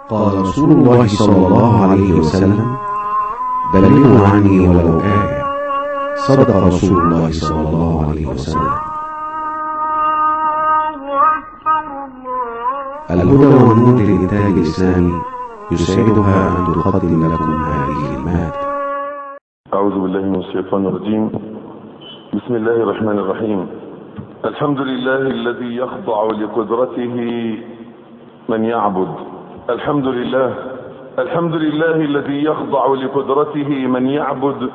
قال رسول الله صلى الله عليه وسلم بلغوا عني ولو آية صدق رسول الله صلى الله عليه وسلم الهدى والنور للإنتاج الإسلامي يسعدها أن تقدم لكم هذه المادة أعوذ بالله من الشيطان الرجيم بسم الله الرحمن الرحيم الحمد لله الذي يخضع لقدرته من يعبد الحمد لله الحمد لله الذي يخضع لقدرته من يعبد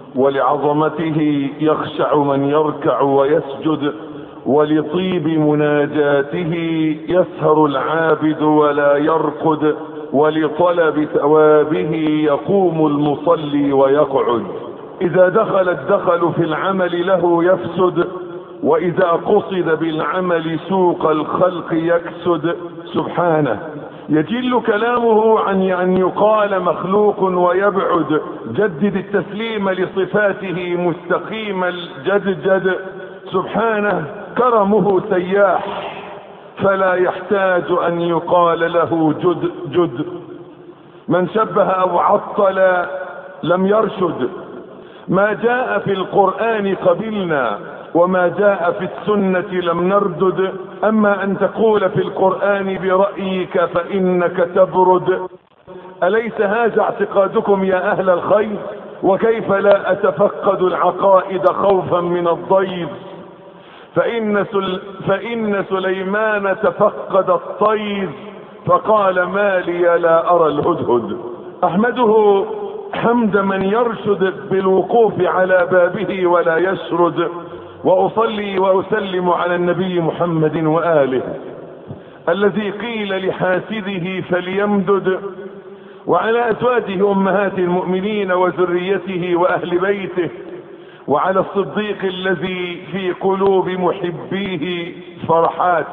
ولعظمته يخشع من يركع ويسجد ولطيب مناجاته يسهر العابد ولا يرقد ولطلب ثوابه يقوم المصلي ويقعد اذا دخل الدخل في العمل له يفسد واذا قصد بالعمل سوق الخلق يكسد سبحانه يجل كلامه عن ان يقال مخلوق ويبعد جدد التسليم لصفاته مستقيم الجدجد سبحانه كرمه سياح فلا يحتاج ان يقال له جد جد من شبه او عطل لم يرشد ما جاء في القرآن قبلنا وما جاء في السنة لم نردد اما ان تقول في القرآن برأيك فانك تبرد اليس هذا اعتقادكم يا اهل الخير وكيف لا اتفقد العقائد خوفا من الضيف فإن, سل فإن سليمان تفقد الطير فقال ما لي لا أرى الهدهد أحمده حمد من يرشد بالوقوف على بابه ولا يشرد وأصلي وأسلم على النبي محمد وآله الذي قيل لحاسده فليمدد وعلى أزواجه أمهات المؤمنين وذريته وأهل بيته وعلى الصديق الذي في قلوب محبيه فرحات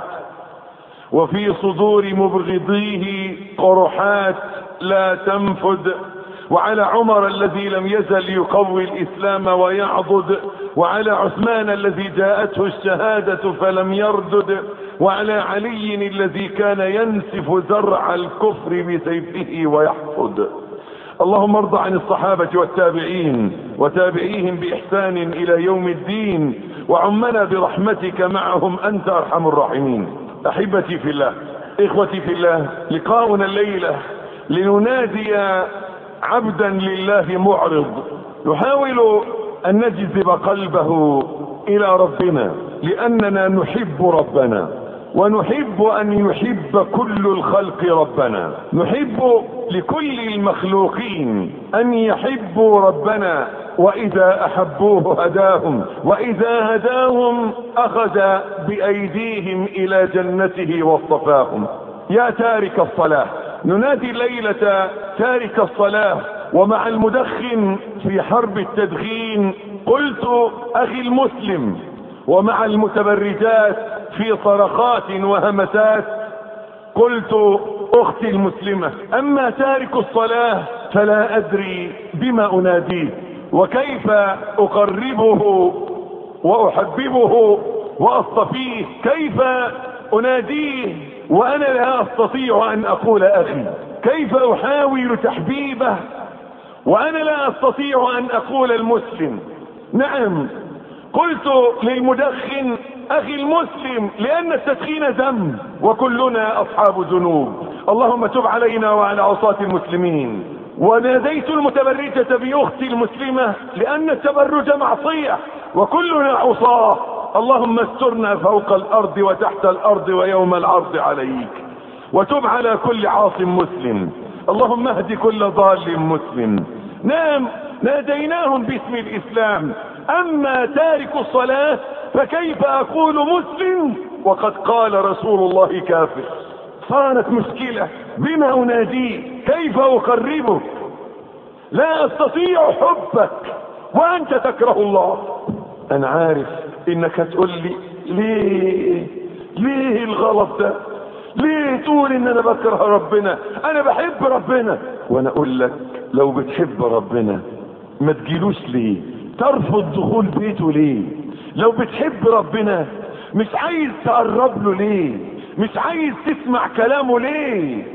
وفي صدور مبغضيه قرحات لا تنفد وعلى عمر الذي لم يزل يقوي الاسلام ويعضد وعلى عثمان الذي جاءته الشهادة فلم يردد وعلى علي الذي كان ينسف زرع الكفر بسيفه ويحصد اللهم ارض عن الصحابة والتابعين وتابعيهم بإحسان إلى يوم الدين وعمنا برحمتك معهم أنت أرحم الراحمين أحبتي في الله إخوتي في الله لقاؤنا الليلة لننادي عبدا لله معرض نحاول أن نجذب قلبه إلى ربنا لأننا نحب ربنا ونحب ان يحب كل الخلق ربنا نحب لكل المخلوقين ان يحبوا ربنا واذا احبوه هداهم واذا هداهم اخذ بايديهم الى جنته واصطفاهم يا تارك الصلاة ننادي ليلة تارك الصلاة ومع المدخن في حرب التدخين قلت اخي المسلم ومع المتبرجات في صرخات وهمسات قلت اختي المسلمة اما تارك الصلاة فلا ادري بما اناديه وكيف اقربه واحببه واصطفيه كيف اناديه وانا لا استطيع ان اقول اخي كيف احاول تحبيبه وانا لا استطيع ان اقول المسلم نعم قلت للمدخن اخي المسلم لان التدخين ذنب وكلنا اصحاب ذنوب اللهم تب علينا وعلى عصاة المسلمين وناديت المتبرجة باختي المسلمة لان التبرج معصية وكلنا عصاة اللهم استرنا فوق الارض وتحت الارض ويوم العرض عليك وتب على كل عاص مسلم اللهم اهد كل ضال مسلم نعم ناديناهم باسم الاسلام اما تارك الصلاة فكيف اقول مسلم وقد قال رسول الله كافر صارت مشكلة بما اناديه كيف اقربه لا استطيع حبك وانت تكره الله انا عارف انك هتقول لي ليه ليه الغلط ده ليه تقول ان انا بكره ربنا انا بحب ربنا وانا اقول لك لو بتحب ربنا ما تجيلوش ليه ترفض دخول بيته ليه لو بتحب ربنا مش عايز تقرب له ليه مش عايز تسمع كلامه ليه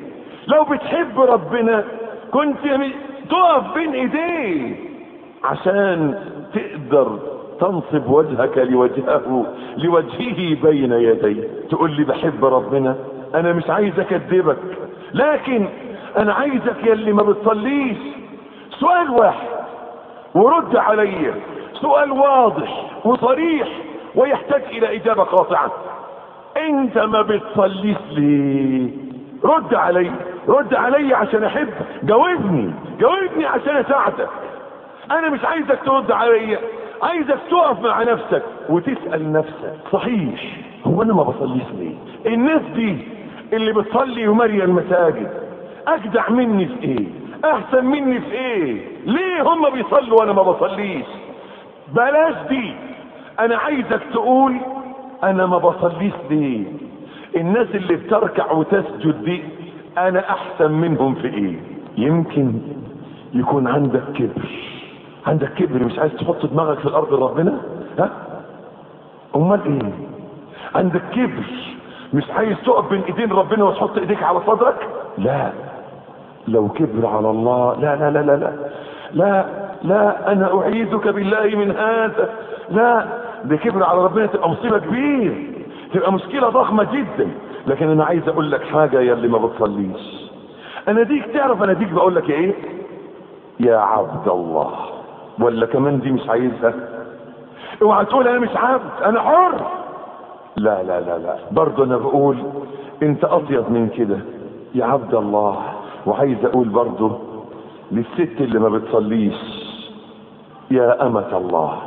لو بتحب ربنا كنت تقف بين ايديه عشان تقدر تنصب وجهك لوجهه لوجهه بين يديه تقول لي بحب ربنا انا مش عايز اكذبك لكن انا عايزك يا اللي ما بتصليش سؤال واحد ورد علي سؤال واضح وصريح ويحتاج الى اجابة قاطعة انت ما بتصليش ليه رد علي رد علي عشان احب جاوبني جاوبني عشان اساعدك انا مش عايزك ترد علي عايزك تقف مع نفسك وتسأل نفسك صحيح هو انا ما بصليش ليه الناس دي اللي بتصلي وماليه المساجد اجدع مني في ايه احسن مني في ايه ليه هم بيصلوا وانا ما بصليش بلاش دي انا عايزك تقول انا ما بصليش ليه الناس اللي بتركع وتسجد دي انا احسن منهم في ايه يمكن يكون عندك كبر عندك كبر مش عايز تحط دماغك في الارض ربنا ها امال ايه عندك كبر مش عايز تقف بين ايدين ربنا وتحط ايديك على صدرك لا لو كبر على الله لا لا لا لا لا لا لا انا اعيذك بالله من هذا لا ده كبر على ربنا تبقى مصيبه كبيره تبقى مشكله ضخمه جدا لكن انا عايز اقول لك حاجه يا اللي ما بتصليش انا ديك تعرف انا ديك بقول لك ايه يا عبد الله ولا كمان دي مش عايزها اوعى تقول انا مش عبد انا حر لا لا لا لا برضه انا بقول انت اطيب من كده يا عبد الله وعايز اقول برضه للست اللي ما بتصليش يا امة الله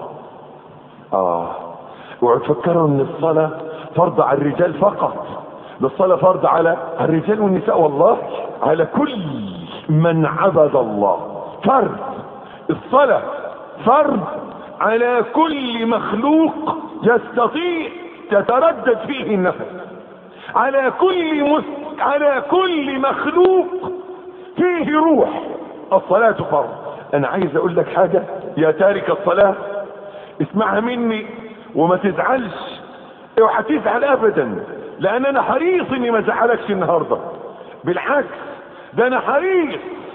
اه اوعوا تفكروا ان الصلاة فرض على الرجال فقط ده الصلاة فرض على الرجال والنساء والله على كل من عبد الله فرض الصلاة فرض على كل مخلوق يستطيع تتردد فيه النفس على كل مس... على كل مخلوق فيه روح الصلاة فرض انا عايز اقول لك حاجة يا تارك الصلاة اسمعها مني وما تزعلش اوعى تزعل ابدا لان انا حريص اني ما ازعلكش النهارده بالعكس ده انا حريص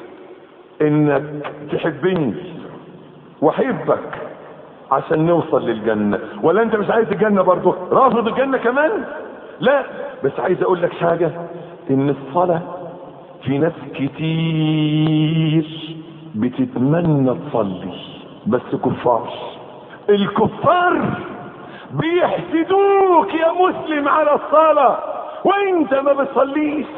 انك تحبني واحبك عشان نوصل للجنة ولا انت مش عايز الجنة برضه رافض الجنة كمان لا بس عايز اقول لك حاجة ان الصلاة في ناس كتير بتتمنى تصلي بس كفار الكفار بيحسدوك يا مسلم على الصلاة وانت ما بتصليش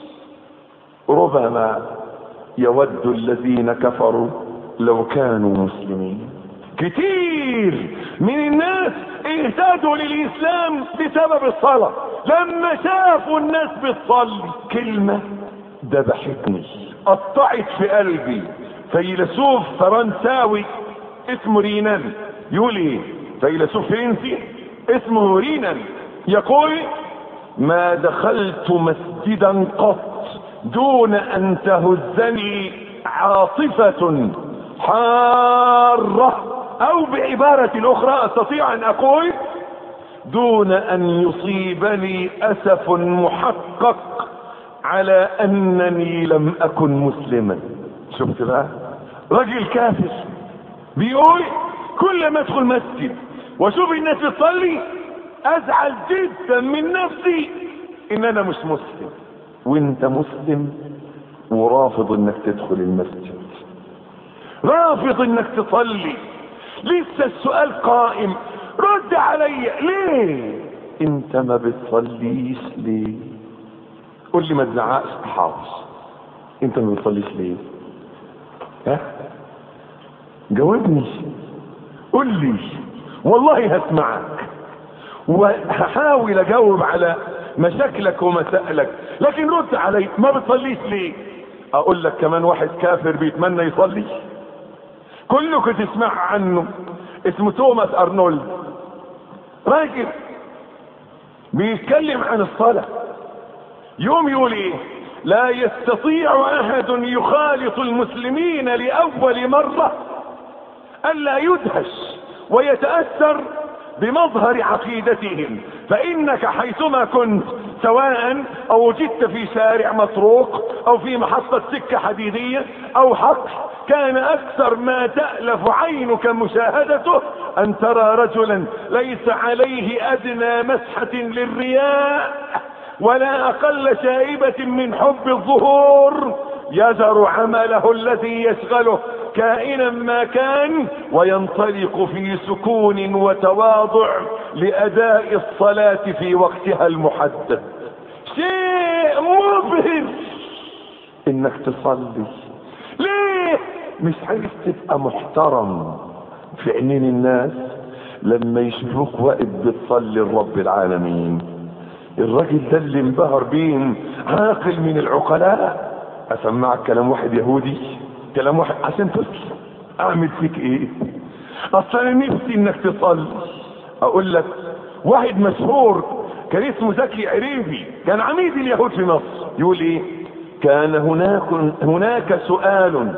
ربما يود الذين كفروا لو كانوا مسلمين كتير من الناس اهتدوا للاسلام بسبب الصلاة لما شافوا الناس بتصلي كلمة ذبحتني قطعت في قلبي فيلسوف فرنساوي اسمه رينان يقول ايه فيلسوف فرنسي اسمه رينان يقول ما دخلت مسجدا قط دون ان تهزني عاطفة حارة او بعبارة اخرى استطيع ان اقول دون ان يصيبني اسف محقق على انني لم اكن مسلما شفت بقى راجل كافر بيقول كل ما ادخل مسجد واشوف الناس بتصلي ازعل جدا من نفسي ان انا مش مسلم وانت مسلم ورافض انك تدخل المسجد رافض انك تصلي لسه السؤال قائم رد علي ليه انت ما بتصليش ليه قول لي ما تزعقش حاضر انت ما بتصليش ليه ها جاوبني قول لي والله هسمعك وهحاول اجاوب على مشاكلك ومسائلك لكن رد علي ما بتصليش ليه اقول لك كمان واحد كافر بيتمنى يصلي كلكم تسمع عنه اسمه توماس ارنولد راجل بيتكلم عن الصلاة يوم يقول ايه لا يستطيع احد يخالط المسلمين لاول مرة الا يدهش ويتأثر بمظهر عقيدتهم فانك حيثما كنت سواء او وجدت في شارع مطروق او في محطة سكة حديدية او حقل كان اكثر ما تألف عينك مشاهدته ان ترى رجلا ليس عليه ادنى مسحة للرياء ولا اقل شائبة من حب الظهور يذر عمله الذي يشغله كائنا ما كان وينطلق في سكون وتواضع لاداء الصلاة في وقتها المحدد شيء مبهر انك تصلي ليه مش عايز تبقى محترم في عينين الناس لما يشوفوك واقف بتصلي لرب العالمين الراجل ده اللي انبهر بيه عاقل من العقلاء اسمعك كلام واحد يهودي كلام واحد عشان تسلم اعمل فيك ايه اصل انا نفسي انك تصلي اقول لك واحد مشهور كان اسمه زكي عريبي كان عميد اليهود في مصر يقول ايه كان هناك هناك سؤال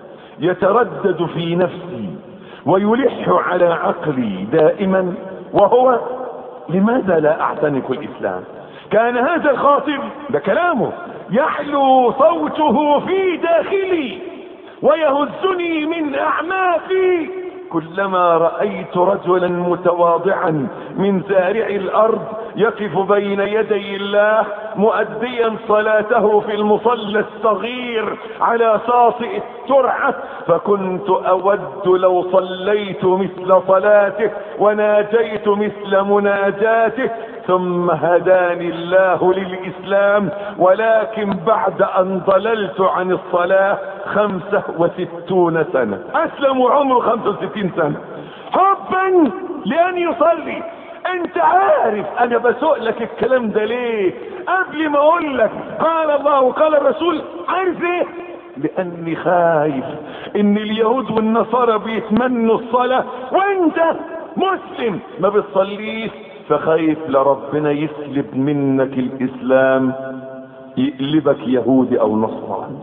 يتردد في نفسي ويلح على عقلي دائما وهو لماذا لا اعتنق الاسلام كان هذا الخاطب ده كلامه يحلو صوته في داخلي ويهزني من اعماقي كلما رأيت رجلا متواضعا من زارع الارض يقف بين يدي الله مؤديا صلاته في المصلى الصغير على شاطئ الترعة فكنت اود لو صليت مثل صلاته وناجيت مثل مناجاته ثم هداني الله للإسلام ولكن بعد أن ضللت عن الصلاة خمسة وستون سنة أسلم عمره خمسة وستين سنة حبا لأن يصلي انت عارف انا بسوق لك الكلام ده ليه قبل ما اقول لك قال الله وقال الرسول عارف ايه لاني خايف ان اليهود والنصارى بيتمنوا الصلاة وانت مسلم ما بتصليش فخايف لربنا يسلب منك الاسلام يقلبك يهودي او نصراني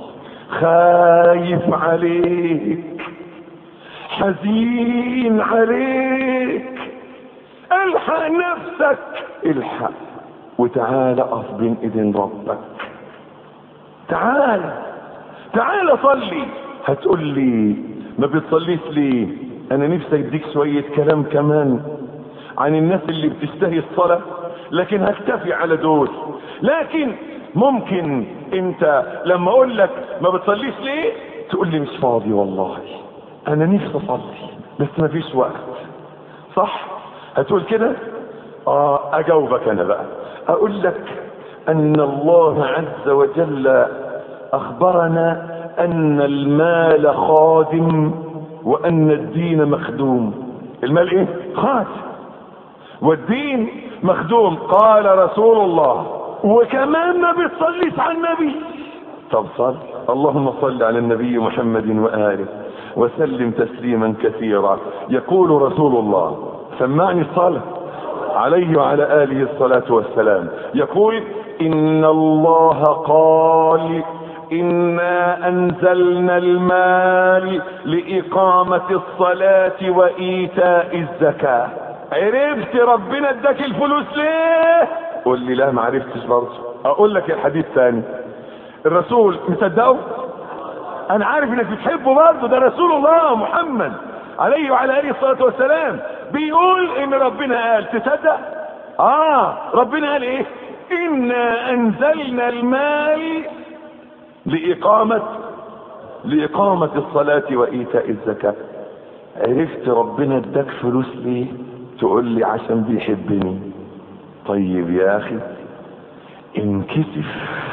خايف عليك حزين عليك الحق نفسك الحق وتعال اقف بين ايدين ربك تعال تعال صلي هتقول لي ما بتصليش ليه انا نفسي اديك شوية كلام كمان عن الناس اللي بتشتهي الصلاة لكن هكتفي على دول لكن ممكن انت لما اقول لك ما بتصليش ليه تقول لي مش فاضي والله انا نفسي اصلي بس ما فيش وقت صح هتقول كده اه اجاوبك انا بقى اقول لك ان الله عز وجل اخبرنا ان المال خادم وان الدين مخدوم المال ايه خادم والدين مخدوم قال رسول الله وكمان ما بتصليش على النبي طب صل اللهم صل على النبي محمد وآله وسلم تسليما كثيرا يقول رسول الله سمعني الصلاة عليه وعلى آله الصلاة والسلام يقول إن الله قال إنا أنزلنا المال لإقامة الصلاة وإيتاء الزكاة عرفت ربنا اداك الفلوس ليه قول لي لا ما عرفتش برضه اقول لك الحديث ثاني الرسول مصدقه انا عارف انك بتحبه برضه ده رسول الله محمد عليه وعلى اله الصلاه والسلام بيقول ان ربنا قال تصدق اه ربنا قال ايه انا انزلنا المال لاقامه لاقامه الصلاه وايتاء الزكاه عرفت ربنا اداك فلوس ليه تقول لي عشان بيحبني طيب يا اخي انكسف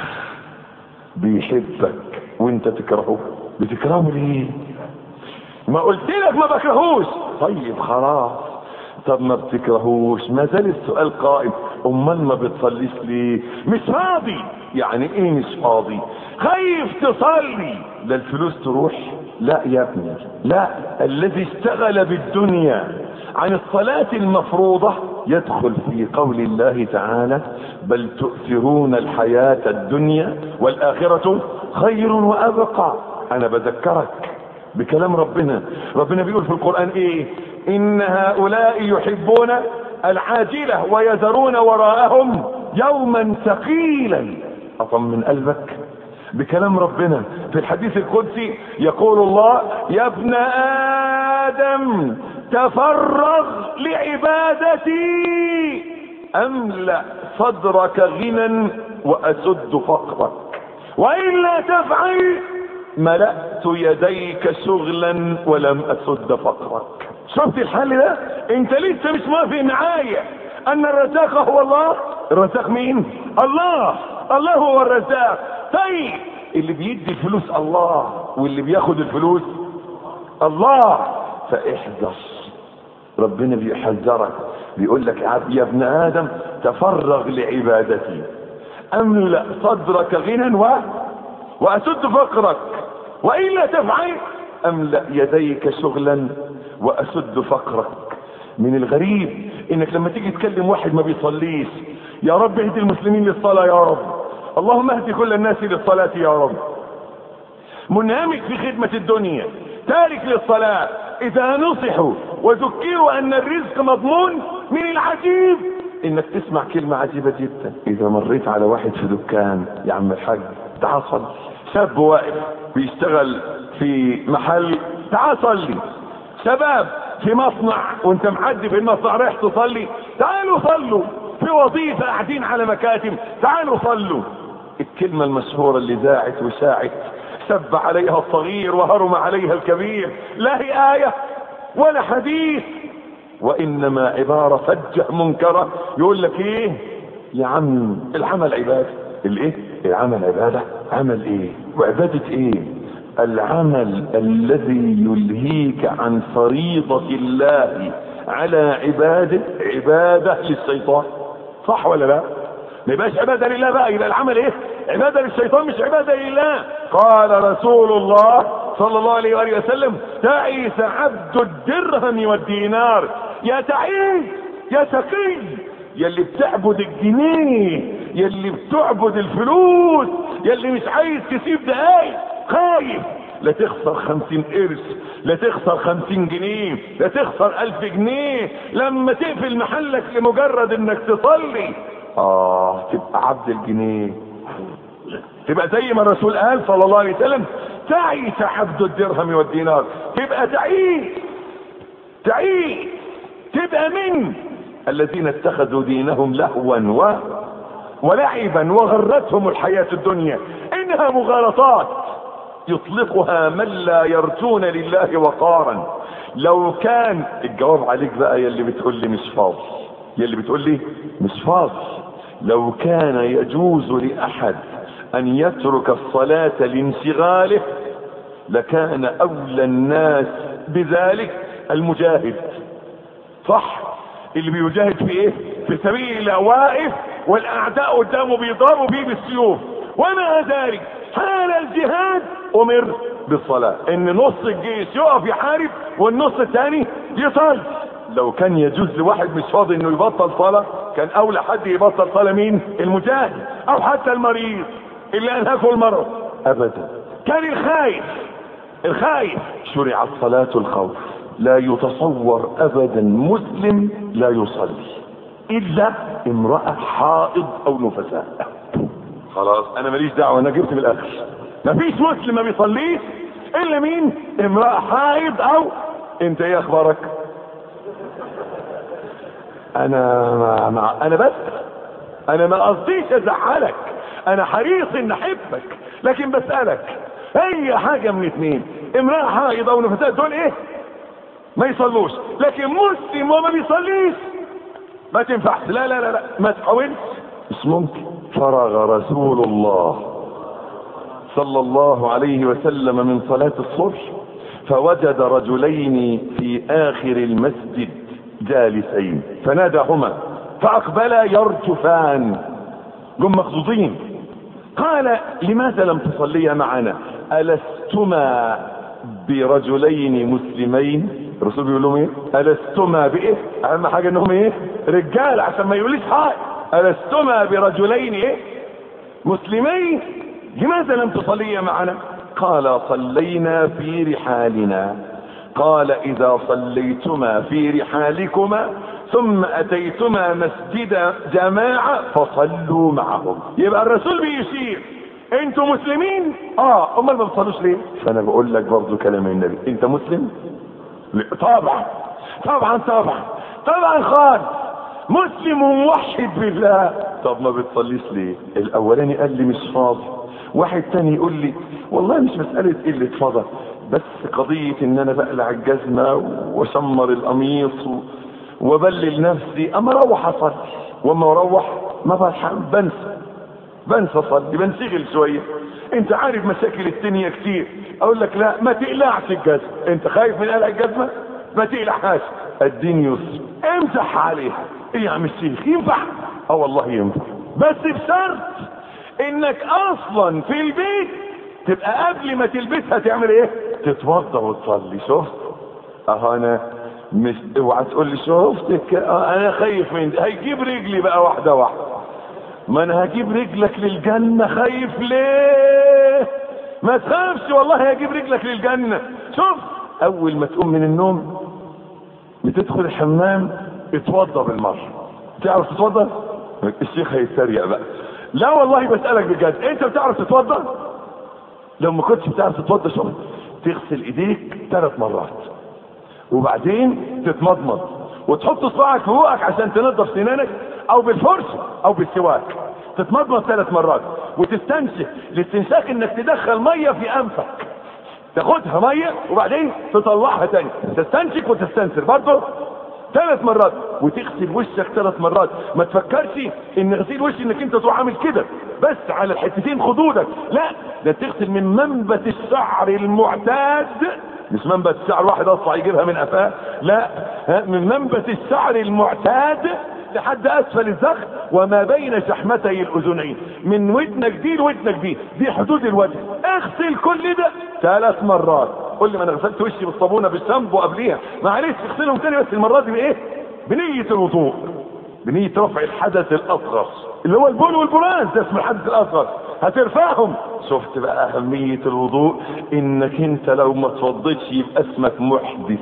بيحبك وانت تكرهه بتكرهه ليه ما قلت لك ما بكرهوش طيب خلاص طب ما بتكرهوش ما زال السؤال قائم امال ما بتصليش ليه مش فاضي يعني ايه مش فاضي خايف تصلي لا الفلوس تروح لا يا ابني لا الذي اشتغل بالدنيا عن الصلاة المفروضة يدخل في قول الله تعالى بل تؤثرون الحياة الدنيا والآخرة خير وأبقى أنا بذكرك بكلام ربنا ربنا بيقول في القرآن إيه إن هؤلاء يحبون العاجلة ويذرون وراءهم يوما ثقيلا اطمن قلبك بكلام ربنا في الحديث القدسي يقول الله يا ابن ادم تفرغ لعبادتي املا صدرك غنى واسد فقرك والا تفعل ملأت يديك شغلا ولم اسد فقرك شفت الحل ده انت لسه مش موافق معايا ان الرزاق هو الله الرزاق مين الله الله هو الرزاق طيب اللي بيدي الفلوس الله واللي بياخد الفلوس الله فاحذر ربنا بيحذرك بيقول لك يا ابن ادم تفرغ لعبادتي املا صدرك غنى و... واسد فقرك والا تفعل املا يديك شغلا واسد فقرك من الغريب انك لما تيجي تكلم واحد ما بيصليش يا رب اهدي المسلمين للصلاة يا رب اللهم اهدي كل الناس للصلاة يا رب منهمك في خدمة الدنيا تارك للصلاة اذا نصحوا وذكروا ان الرزق مضمون من العجيب انك تسمع كلمة عجيبة جدا اذا مريت على واحد في دكان يا عم الحاج تعال صلي شاب واقف بيشتغل في محل تعال صلي شباب في مصنع وانت معدي في المصنع رايح تصلي تعالوا صلوا في وظيفة قاعدين على مكاتب تعالوا صلوا الكلمة المشهورة اللي ذاعت وشاعت سب عليها الصغير وهرم عليها الكبير لا هي آية ولا حديث وإنما عبارة فجة منكرة يقول لك ايه يا عم العمل عبادة الايه العمل عبادة عمل ايه وعبادة ايه العمل الذي يلهيك عن فريضة الله على عباده عبادة للشيطان صح ولا لا ما يبقاش عبادة لله بقى يبقى العمل ايه عبادة للشيطان مش عبادة لله قال رسول الله صلى الله عليه وآله وسلم تعيس عبد الدرهم والدينار يا تعيس يا سقي يا اللي بتعبد الجنيه يا اللي بتعبد الفلوس يا اللي مش عايز تسيب دقايق خايف لا تخسر خمسين قرش لا تخسر خمسين جنيه لا تخسر الف جنيه لما تقفل محلك لمجرد انك تصلي اه تبقى عبد الجنيه تبقى زي ما الرسول قال صلى الله عليه وسلم تعيس عبد الدرهم والدينار تبقى تعيس تعيس تبقى من الذين اتخذوا دينهم لهوا و ولعبا وغرتهم الحياة الدنيا انها مغالطات يطلقها من لا يرجون لله وقارا لو كان الجواب عليك بقى يلي بتقول لي مش فاضي يلي بتقول لي مش فاضي لو كان يجوز لأحد أن يترك الصلاة لانشغاله لكان أولى الناس بذلك المجاهد صح اللي بيجاهد في ايه في سبيل الله واقف والاعداء قدامه بيضربوا بيه بالسيوف ومع ذلك حال الجهاد امر بالصلاة ان نص الجيش يقف يحارب والنص الثاني يصلي لو كان يجوز لواحد مش فاضي انه يبطل صلاة كان اولى حد يبطل صلاة مين المجاهد او حتى المريض اللي انهكه المرض ابدا كان الخايف الخايف شرعت صلاة الخوف لا يتصور ابدا مسلم لا يصلي الا امرأة حائض او نفساء خلاص انا ماليش دعوة انا جبت من الاخر مفيش مسلم ما بيصليش الا مين امرأة حائض او انت ايه اخبارك انا ما ما انا بس انا ما قصديش ازعلك انا حريص ان احبك لكن بسألك اي حاجة من اتنين امرأة حائض او نفساء دول ايه ما يصلوش لكن مسلم وما بيصليش ما تنفعش لا لا لا لا ما تحاولش مش ممكن فرغ رسول الله صلى الله عليه وسلم من صلاة الصبح فوجد رجلين في آخر المسجد جالسين فناداهما فأقبلا يرجفان جم مخضوضين قال لماذا لم تصليا معنا ألستما برجلين مسلمين الرسول بيقول لهم ايه ألستما بايه اهم حاجة انهم ايه رجال عشان ما يقوليش حاجة ألستما برجلين ايه مسلمين لماذا لم تصليا معنا قال صلينا في رحالنا قال اذا صليتما في رحالكما ثم اتيتما مسجد جماعة فصلوا معهم يبقى الرسول بيشير انتوا مسلمين اه امال ما بتصلوش ليه فانا بقول لك برضو كلام النبي انت مسلم لا، طبعا طبعا طبعا طبعا خالص مسلم وموحد بالله طب ما بتصليش ليه الاولاني قال لي مش فاضي واحد تاني يقول لي والله مش مسألة قلة فضل بس قضية ان انا بقلع الجزمة واشمر القميص و- وبلل نفسي اما اروح اصلي واما اروح ما بلحق بنسى بنسى اصلي بنشغل شوية انت عارف مشاكل الدنيا كتير اقول لك لا ما تقلعش الجزمة انت خايف من قلع الجزمة ما تقلعهاش الدين يسر امسح عليها ايه يا عم الشيخ ينفع اه والله ينفع بس بشرط انك اصلا في البيت تبقى قبل ما تلبسها تعمل ايه تتوضا وتصلي شفت اه انا مش اوعى تقول لي شفتك اه انا خايف من ده. هيجيب رجلي بقى واحده واحده ما انا هجيب رجلك للجنه خايف ليه ما تخافش والله هجيب رجلك للجنه شوف اول ما تقوم من النوم بتدخل الحمام اتوضى بالمره تعرف تتوضى الشيخ هيتريق بقى لا والله بسالك بجد انت بتعرف تتوضى لو ما كنتش بتعرف تتوضى شوف تغسل ايديك ثلاث مرات وبعدين تتمضمض وتحط صباعك في بوقك عشان تنظف سنانك او بالفرشه او بالسواك تتمضمض ثلاث مرات وتستنشق الاستنشاق انك تدخل ميه في انفك تاخدها ميه وبعدين تطلعها تاني تستنشق وتستنثر برضه ثلاث مرات وتغسل وشك ثلاث مرات ما تفكرش ان غسيل وش انك انت تروح عامل كده بس على الحتتين خدودك لا ده تغسل من منبت الشعر المعتاد مش منبت الشعر واحد اصبع يجيبها من قفاه لا ها، من منبت الشعر المعتاد لحد اسفل الزخ وما بين شحمتي الاذنين من ودنك دي لودنك دي دي حدود الوجه اغسل كل ده ثلاث مرات قول لي ما انا غسلت وشي بالصابونه بالشامبو قبليها معلش اغسلهم تاني بس المره دي بايه بنيه الوضوء بنيه رفع الحدث الاصغر اللي هو البول والبراز ده اسمه الحدث الاصغر هترفعهم شفت بقى اهميه الوضوء انك انت لو ما توضيتش يبقى اسمك محدث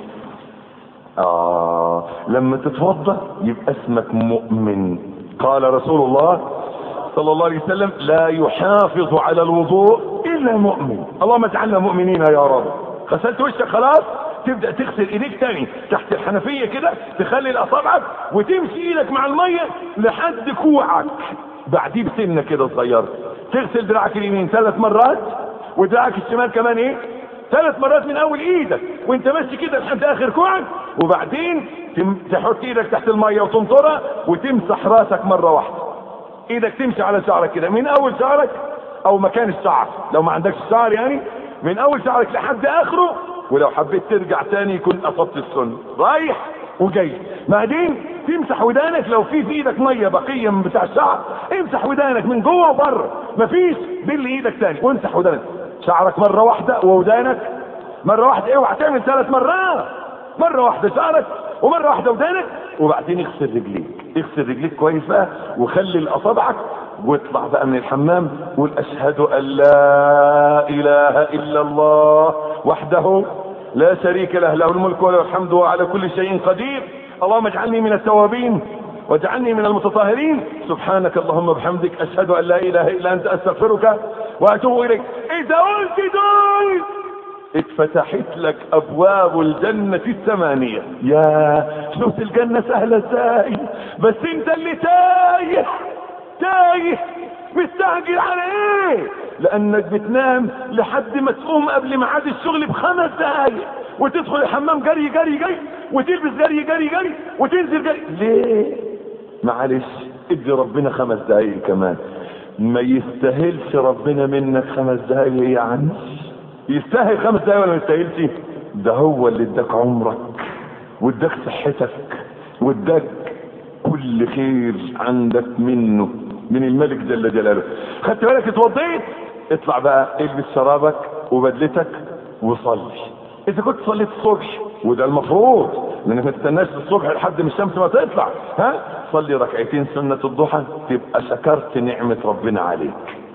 آه لما تتوضا يبقى اسمك مؤمن قال رسول الله صلى الله عليه وسلم لا يحافظ على الوضوء الا مؤمن اللهم اجعلنا مؤمنين يا رب غسلت وشك خلاص تبدا تغسل ايديك تاني تحت الحنفيه كده تخلي اصابعك وتمشي ايدك مع الميه لحد كوعك بعديه بسنه كده صغيره تغسل دراعك اليمين ثلاث مرات ودراعك الشمال كمان ايه ثلاث مرات من اول ايدك وانت ماشي كده لحد اخر كوعك وبعدين تم- تحط ايدك تحت الميه وتنطرها وتمسح راسك مره واحده ايدك تمشي على شعرك كده من اول شعرك او مكان الشعر لو ما عندكش شعر يعني من اول شعرك لحد اخره ولو حبيت ترجع تاني يكون اصبت السنه رايح وجاي بعدين تمسح ودانك لو في في ايدك ميه بقيه من بتاع الشعر امسح ودانك من جوه وبره مفيش بل ايدك تاني وامسح ودانك شعرك مره واحده وودانك مره واحده اوعى تعمل ثلاث مرات مره واحده شعرك ومره واحده ودانك وبعدين اغسل رجليك اغسل رجليك كويس بقى وخلي اصابعك واطلع بقى من الحمام قول اشهد ان لا اله الا الله وحده لا شريك له له الملك وله الحمد وعلى كل شيء قدير اللهم اجعلني من التوابين واجعلني من المتطهرين سبحانك اللهم وبحمدك اشهد ان لا اله الا انت استغفرك واتوب اليك اذا قلت دول اتفتحت لك ابواب الجنة الثمانية يا شفت الجنة سهلة ازاي بس انت اللي تايه تايه مستعجل على ايه لانك بتنام لحد ما تقوم قبل ميعاد الشغل بخمس دقايق وتدخل الحمام جري جري جري وتلبس جري جري جري وتنزل جري ليه معلش ادي ربنا خمس دقايق كمان ما يستاهلش ربنا منك خمس دقايق يعني يستاهل خمس دقايق ولا ما يستاهلش ده هو اللي اداك عمرك واداك صحتك واداك كل خير عندك منه من الملك جل جلاله خدت بالك اتوضيت اطلع بقى البس شرابك وبدلتك وصلي اذا كنت صليت الصبح وده المفروض لانك ما تستناش الصبح لحد ما الشمس ما تطلع ها صلي ركعتين سنة الضحى تبقى شكرت نعمة ربنا عليك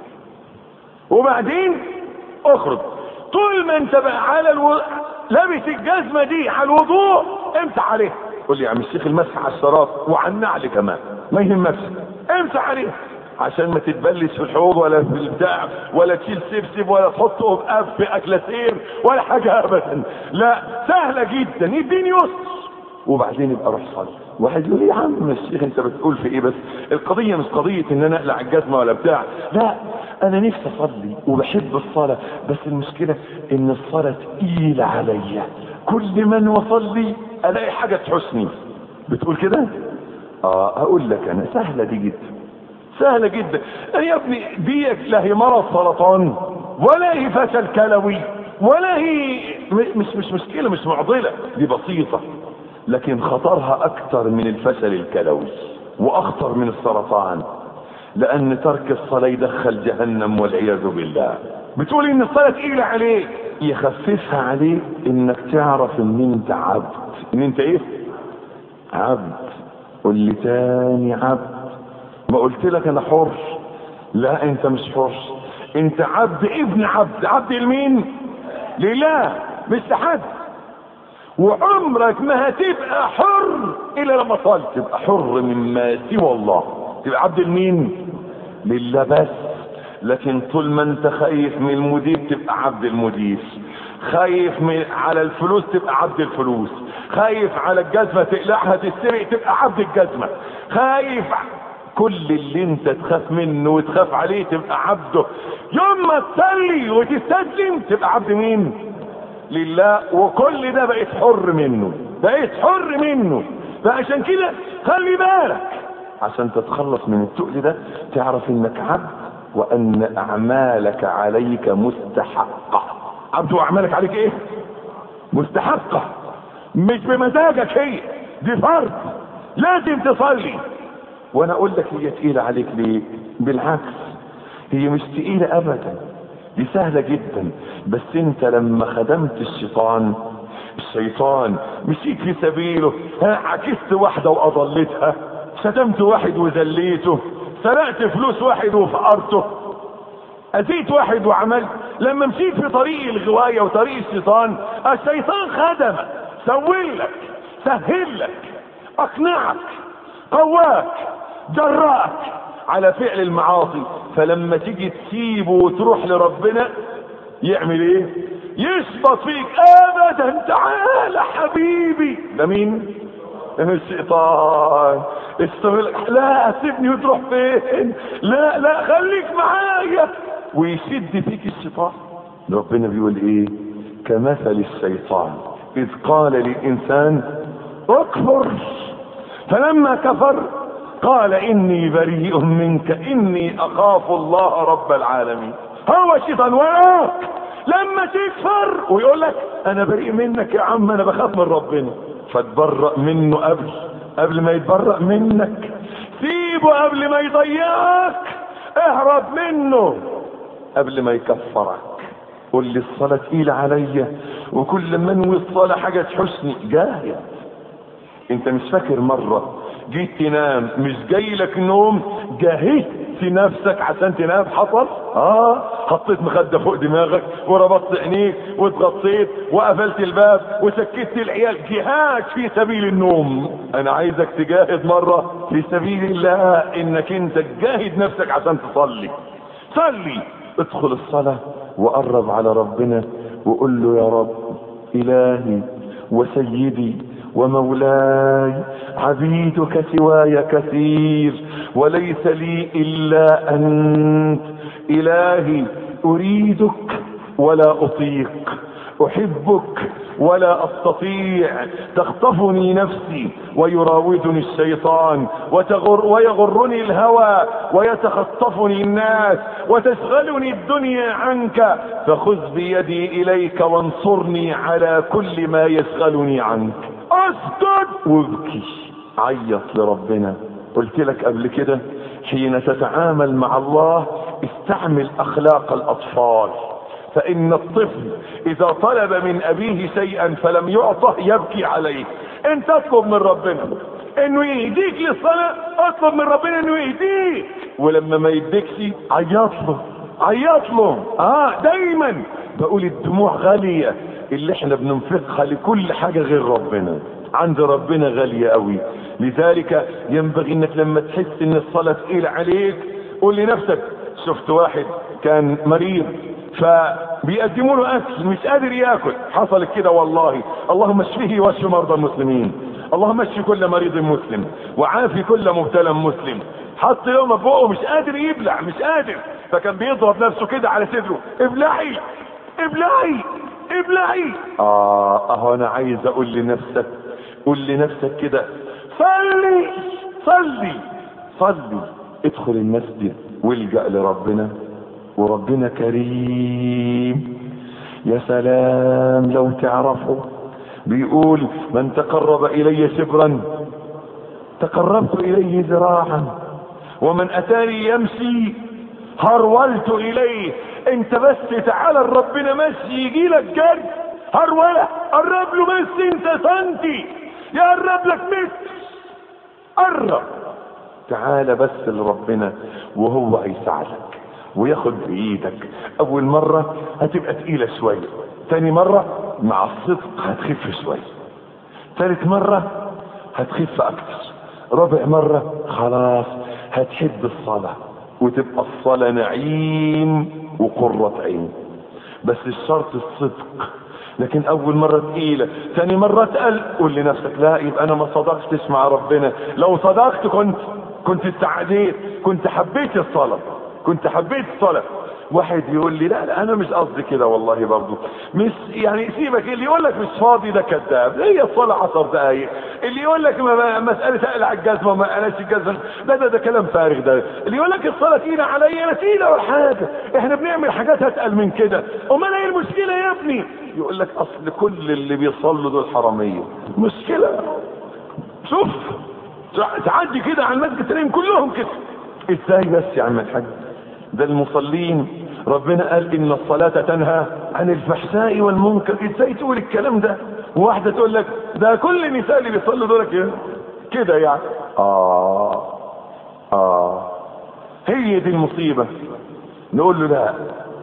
وبعدين اخرج طول ما انت بقى على الو... لابس الجزمه دي على الوضوء امسح عليها قول لي يا عم الشيخ المسح على الشراب وعلى النعل كمان ما يهمكش امسح عليه عشان ما تتبلش في الحوض ولا في البتاع ولا تشيل سبسب ولا تحطه بقف في اكلاسير ولا حاجه ابدا لا سهله جدا يديني يسر وبعدين يبقى روح صلي واحد يقول لي يا عم الشيخ انت بتقول في ايه بس القضيه مش قضيه ان انا اقلع الجزمه ولا بتاع لا انا نفسي اصلي وبحب الصلاه بس المشكله ان الصلاه تقيله عليا كل من وصلي الاقي حاجه تحسني بتقول كده اه اقول لك انا سهله دي جدا سهله جدا يا ابني ديك لا هي مرض سرطان ولا هي فشل كلوي ولا هي م- مش مش مشكله مش معضله دي بسيطه لكن خطرها اكتر من الفشل الكلوي واخطر من السرطان لان ترك الصلاه يدخل جهنم والعياذ بالله بتقول ان الصلاه تقيله عليك يخففها عليك انك تعرف ان انت عبد ان انت ايه عبد قول لي تاني عبد ما قلت لك انا حر لا انت مش حر انت عبد ابن عبد عبد لمين لله مش لحد وعمرك ما هتبقى حر الا لما تصلي تبقى حر مما سوى الله تبقى عبد لمين لله بس لكن طول ما انت خايف من المدير تبقى عبد المدير خايف من على الفلوس تبقى عبد الفلوس خايف على الجزمه تقلعها تسرق تبقى عبد الجزمه خايف كل اللي انت تخاف منه وتخاف عليه تبقى عبده يوم ما تصلي وتستسلم تبقى عبد مين لله وكل ده بقيت حر منه بقيت حر منه فعشان كده خلي بالك عشان تتخلص من التقل ده تعرف انك عبد وان اعمالك عليك مستحقة عبد واعمالك عليك ايه مستحقة مش بمزاجك هي دي فرض لازم تصلي وانا اقول لك هي تقيلة عليك ليه بالعكس هي مش تقيلة ابدا دي سهلة جدا بس انت لما خدمت الشيطان الشيطان مشيت في سبيله ها عكست واحدة واضلتها شتمت واحد وذليته سرقت فلوس واحد وفقرته اذيت واحد وعملت لما مشيت في طريق الغواية وطريق الشيطان الشيطان خدمك سوي لك سهل لك اقنعك قواك جراك على فعل المعاصي فلما تيجي تسيبه وتروح لربنا يعمل ايه يشبط فيك ابدا تعالى حبيبي ده مين الشيطان استغل لا سيبني وتروح فين لا لا خليك معايا ويشد فيك الشيطان ربنا بيقول ايه كمثل الشيطان اذ قال للانسان اكفر فلما كفر قال اني بريء منك اني اخاف الله رب العالمين هو الشيطان وراك لما تكفر ويقول لك انا بريء منك يا عم انا بخاف من ربنا فتبرأ منه قبل قبل ما يتبرأ منك سيبه قبل ما يضيعك اهرب منه قبل ما يكفرك قول لي الصلاة تقيلة عليا وكل ما انوي الصلاة حاجة تحسني جاهد انت مش فاكر مرة جيت تنام مش جاي لك نوم جهزت نفسك عشان تنام حصل اه حطيت مخدة فوق دماغك وربطت عينيك واتغطيت وقفلت الباب وسكت العيال جهاد في سبيل النوم انا عايزك تجاهد مرة في سبيل الله انك انت تجاهد نفسك عشان تصلي صلي ادخل الصلاة وقرب على ربنا وقول له يا رب الهي وسيدي ومولاي عبيدك سواي كثير وليس لي الا انت الهي اريدك ولا اطيق احبك ولا استطيع تخطفني نفسي ويراودني الشيطان وتغر ويغرني الهوى ويتخطفني الناس وتشغلني الدنيا عنك فخذ بيدي اليك وانصرني على كل ما يشغلني عنك اسكت وابكي عيط لربنا قلت لك قبل كده حين تتعامل مع الله استعمل اخلاق الاطفال فان الطفل اذا طلب من ابيه شيئا فلم يعطه يبكي عليه انت اطلب من ربنا انه يهديك للصلاة اطلب من ربنا انه يهديك ولما ما يديكش عيط له عيط له اه دايما بقول الدموع غالية اللي احنا بننفقها لكل حاجة غير ربنا عند ربنا غالية قوي لذلك ينبغي انك لما تحس ان الصلاة تقيلة عليك قول لنفسك شفت واحد كان مريض فبيقدموا له اكل مش قادر ياكل حصلت كده والله اللهم اشفيه واشف مرضى المسلمين اللهم اشف كل مريض مسلم وعافي كل مبتلى مسلم حط يوم بقه مش قادر يبلع مش قادر فكان بيضرب نفسه كده على صدره ابلعي ابلعي ابلعي اه اهو انا عايز اقول لنفسك قول لنفسك كده صلي صلي صلي ادخل المسجد والجأ لربنا وربنا كريم يا سلام لو تعرفوا بيقول من تقرب الي شبرا تقربت اليه ذراعا ومن اتاني يمشي هرولت اليه انت بس تعالى ربنا مشي يجي لك جد هرولة قرب له بس انت سنتي يقرب لك متر قرب تعالى بس لربنا وهو هيساعدك وياخد بايدك اول مرة هتبقى تقيلة شوية تاني مرة مع الصدق هتخف شوية ثالث مرة هتخف اكتر رابع مرة خلاص هتحب الصلاة وتبقى الصلاة نعيم وقرة عين بس الشرط الصدق لكن اول مرة تقيلة ثاني مرة تقل قول لنفسك لا يبقى انا ما صدقتش مع ربنا لو صدقت كنت كنت استعديت كنت حبيت الصلاة كنت حبيت الصلاة واحد يقول لي لا لا انا مش قصدي كده والله برضو مش يعني سيبك اللي يقول لك مش فاضي ده كذاب هي الصلاة عشر دقايق اللي يقول لك ما مسألة اقلع الجزمة ما قلعش الجزمة ده ده ده كلام فارغ ده اللي يقول لك الصلاة تقيلة عليا انا تقيلة ولا حاجة احنا بنعمل حاجات اتقل من كده امال ايه المشكلة يا ابني يقول لك اصل كل اللي بيصلوا دول حرامية مشكلة شوف تعدي كده على المسجد تلاقيهم كلهم كده ازاي بس يا عم الحاج ده المصلين ربنا قال ان الصلاة تنهى عن الفحشاء والمنكر ازاي تقول الكلام ده واحدة تقول لك ده كل النساء اللي بيصلوا دول كده كده يعني اه اه هي دي المصيبة نقول له لا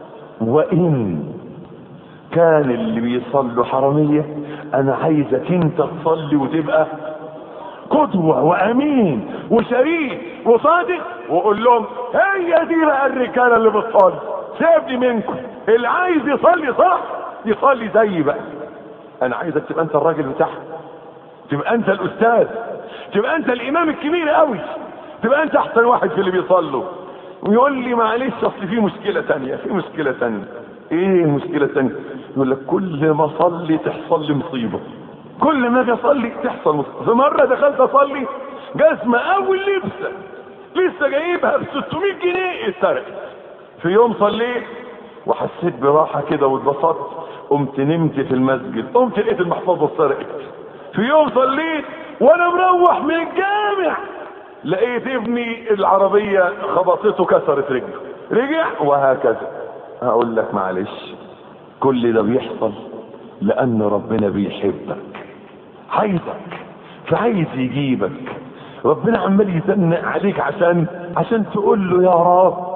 وان كان اللي بيصلوا حرامية انا عايزك انت تصلي وتبقى قدوة وامين وشريك وصادق وقول لهم هي دي بقى الرجاله اللي بتصلي سيبني منكم اللي عايز يصلي صح يصلي زيي بقى انا عايزك تبقى انت الراجل بتاعها تبقى انت الاستاذ تبقى انت الامام الكبير قوي تبقى انت احسن واحد في اللي بيصلوا ويقول لي معلش اصل في مشكلة تانية في مشكلة تانية ايه المشكلة التانية يقول لك كل ما اصلي تحصل لي مصيبة كل ما اجي اصلي تحصل مصيبة في مرة دخلت اصلي جزمة اول لبسة لسه جايبها ب 600 جنيه اتسرقت في يوم صليت وحسيت براحة كده واتبسطت قمت نمت في المسجد قمت لقيت المحفظة اتسرقت في يوم صليت وانا مروح من الجامع لقيت ابني العربية خبطته كسرت رجله رجع وهكذا هقول لك معلش كل ده بيحصل لان ربنا بيحبك عايزك فعايز يجيبك ربنا عمال يزنق عليك عشان عشان تقول له يا رب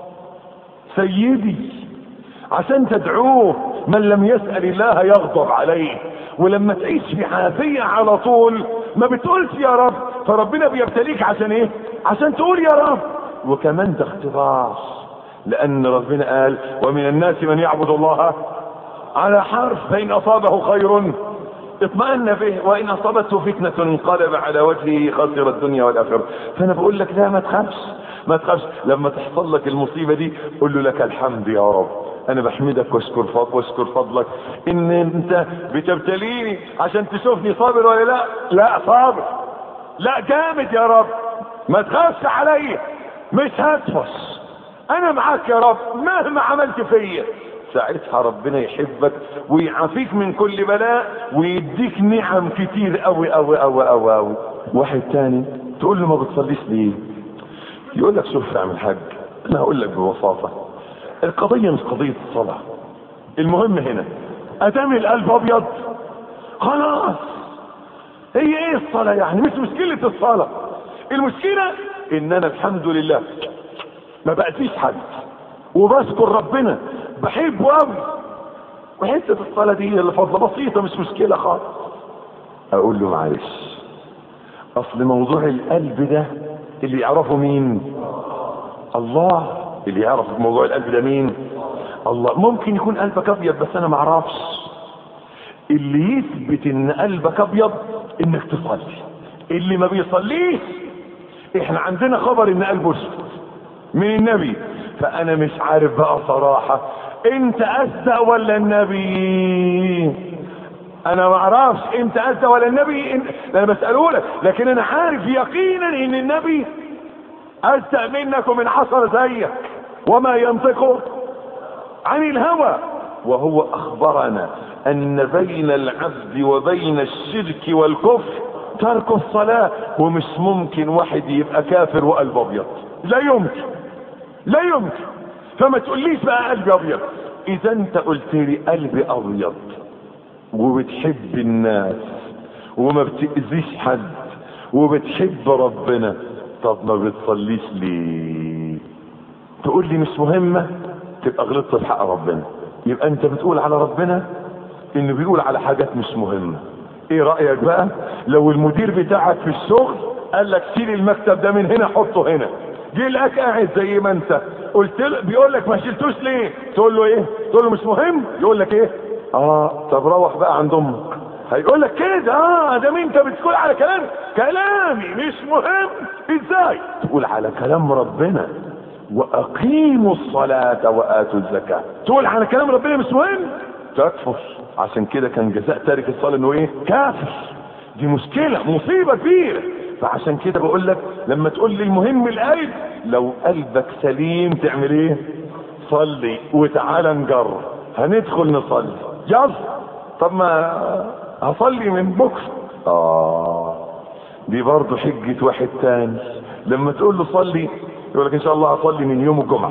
سيدي عشان تدعوه من لم يسأل الله يغضب عليه ولما تعيش في عافية على طول ما بتقولش يا رب فربنا بيبتليك عشان ايه عشان تقول يا رب وكمان ده اختبار لان ربنا قال ومن الناس من يعبد الله على حرف فان اصابه خير اطمأن به وان اصابته فتنة انقلب على وجهه خسر الدنيا والاخرة فانا بقول لك لا ما تخافش ما تخافش لما تحصل لك المصيبة دي قول له لك الحمد يا رب انا بحمدك واشكر فضلك واشكر فضلك ان انت بتبتليني عشان تشوفني صابر ولا لا لا صابر لا جامد يا رب ما تخافش عليا مش هتفش انا معاك يا رب مهما عملت فيا ساعتها ربنا يحبك ويعافيك من كل بلاء ويديك نعم كتير قوي قوي قوي قوي قوي واحد تاني تقول له ما بتصليش ليه يقول لك شوف يا عم الحاج انا هقول لك ببساطه القضيه مش قضيه الصلاه المهم هنا ادام القلب ابيض خلاص هي ايه الصلاه يعني مش مشكله الصلاه المشكله ان انا الحمد لله ما بأذيش حد وبذكر ربنا بحبه قوي وحته الصلاه دي اللي فضله بسيطه مش مشكله خالص اقول له معلش اصل موضوع القلب ده اللي يعرفه مين الله اللي يعرف موضوع القلب ده مين الله ممكن يكون قلبك ابيض بس انا ما اعرفش اللي يثبت ان قلبك ابيض انك تصلي اللي ما بيصليش احنا عندنا خبر ان قلبه اسود من النبي فانا مش عارف بقى صراحة انت اصدق ولا النبي انا ما اعرفش انت اصدق ولا النبي انت... انا بسأله لك لكن انا عارف يقينا ان النبي اصدق منك ومن عشر زيك وما ينطق عن الهوى وهو اخبرنا ان بين العبد وبين الشرك والكفر ترك الصلاة ومش ممكن واحد يبقى كافر وقلب ابيض لا يمكن لا يمكن فما تقوليش بقى قلبي ابيض اذا انت قلت لي قلبي ابيض وبتحب الناس وما بتأذيش حد وبتحب ربنا طب ما بتصليش ليه تقول لي مش مهمة تبقى غلطت في حق ربنا يبقى انت بتقول على ربنا انه بيقول على حاجات مش مهمة ايه رأيك بقى لو المدير بتاعك في الشغل قال لك شيل المكتب ده من هنا حطه هنا جه لك قاعد زي ما انت قلت له بيقول لك ما شلتوش ليه تقول له ايه تقول له مش مهم يقول لك ايه اه طب روح بقى عند امك هيقول لك كده اه ده انت بتقول على كلامي كلامي مش مهم ازاي تقول على كلام ربنا واقيموا الصلاة واتوا الزكاة تقول على كلام ربنا مش مهم تكفر عشان كده كان جزاء تارك الصلاة انه ايه كافر دي مشكلة مصيبة كبيرة فعشان كده بقول لك لما تقول لي المهم القلب لو قلبك سليم تعمل ايه صلي وتعالى نجرب هندخل نصلي يلا طب ما هصلي من بكره اه دي برضه حجة واحد تاني لما تقول له صلي يقول لك ان شاء الله هصلي من يوم الجمعة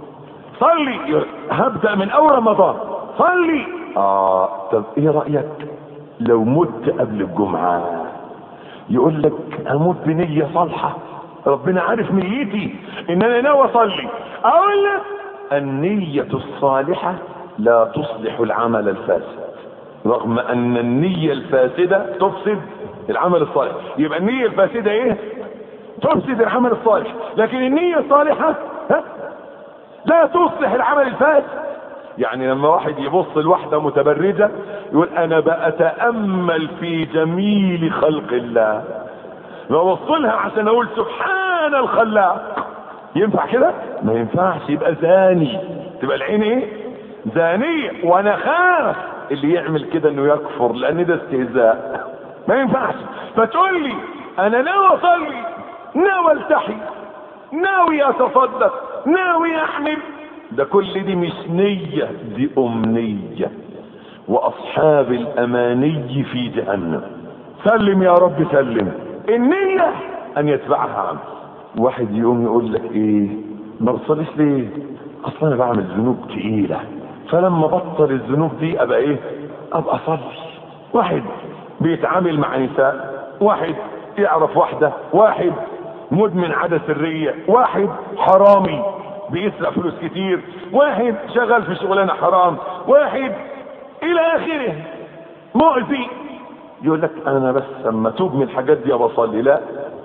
صلي هبدأ من اول رمضان صلي اه طب ايه رأيك لو مت قبل الجمعة يقول لك اموت بنية صالحة ربنا عارف نيتي ان انا ناوي اصلي اقول لك النية الصالحة لا تصلح العمل الفاسد رغم ان النية الفاسدة تفسد العمل الصالح يبقى النية الفاسدة ايه تفسد العمل الصالح لكن النية الصالحة ها؟ لا تصلح العمل الفاسد يعني لما واحد يبص لواحدة متبرجة يقول انا بأتأمل في جميل خلق الله ببص لها عشان اقول سبحان الخلاق ينفع كده ما ينفعش يبقى زاني تبقى العين ايه زانية وانا خاف اللي يعمل كده انه يكفر لان ده استهزاء ما ينفعش فتقول لي انا ناوي اصلي ناوي التحي ناوي اتصدق ناوي احمل ده كل دي مش نية دي امنية واصحاب الاماني في جهنم سلم يا رب سلم النية ان يتبعها عمل واحد يقوم يقول لك ايه ما بتصليش ليه اصلا انا بعمل ذنوب تقيلة فلما بطل الذنوب دي ابقى ايه ابقى صلي واحد بيتعامل مع نساء واحد يعرف واحدة واحد مدمن عادة سرية واحد حرامي بيسرق فلوس كتير واحد شغال في شغلانة حرام واحد الى اخره مؤذي يقول لك انا بس لما توب من الحاجات دي بصلي لا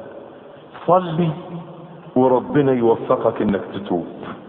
صلي وربنا يوفقك انك تتوب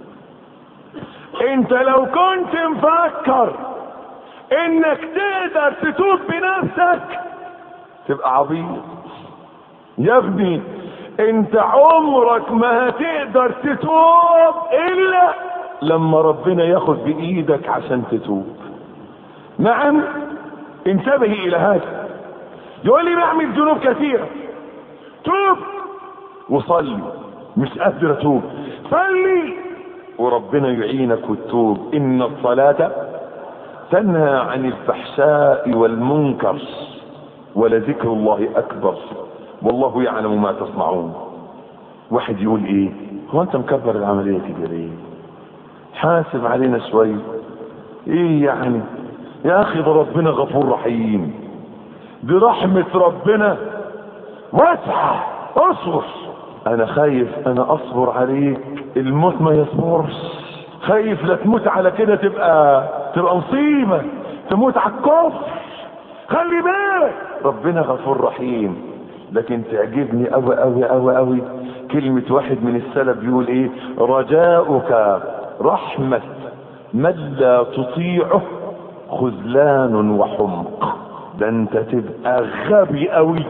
انت لو كنت مفكر انك تقدر تتوب بنفسك تبقى عبيط يا ابني انت عمرك ما هتقدر تتوب الا لما ربنا ياخد بايدك عشان تتوب نعم انتبه الى هذا يقول لي بعمل ذنوب كثيرة توب وصلي مش قادر اتوب صلي وربنا يعينك وتتوب ان الصلاة تنهى عن الفحشاء والمنكر ولذكر الله اكبر والله يعلم ما تصنعون واحد يقول ايه هو انت مكبر العملية كده ليه حاسب علينا شوي ايه يعني يا اخي ده ربنا غفور رحيم دي رحمة ربنا واسعة اصبر انا خايف انا اصبر عليك الموت ما يصبرش خايف لا تموت على كده تبقى تبقى مصيبة تموت على الكفر خلي بالك ربنا غفور رحيم لكن تعجبني قوي قوي قوي قوي كلمة واحد من السلف بيقول ايه رجاؤك رحمة من لا تطيعه خذلان وحمق ده انت تبقى غبي قوي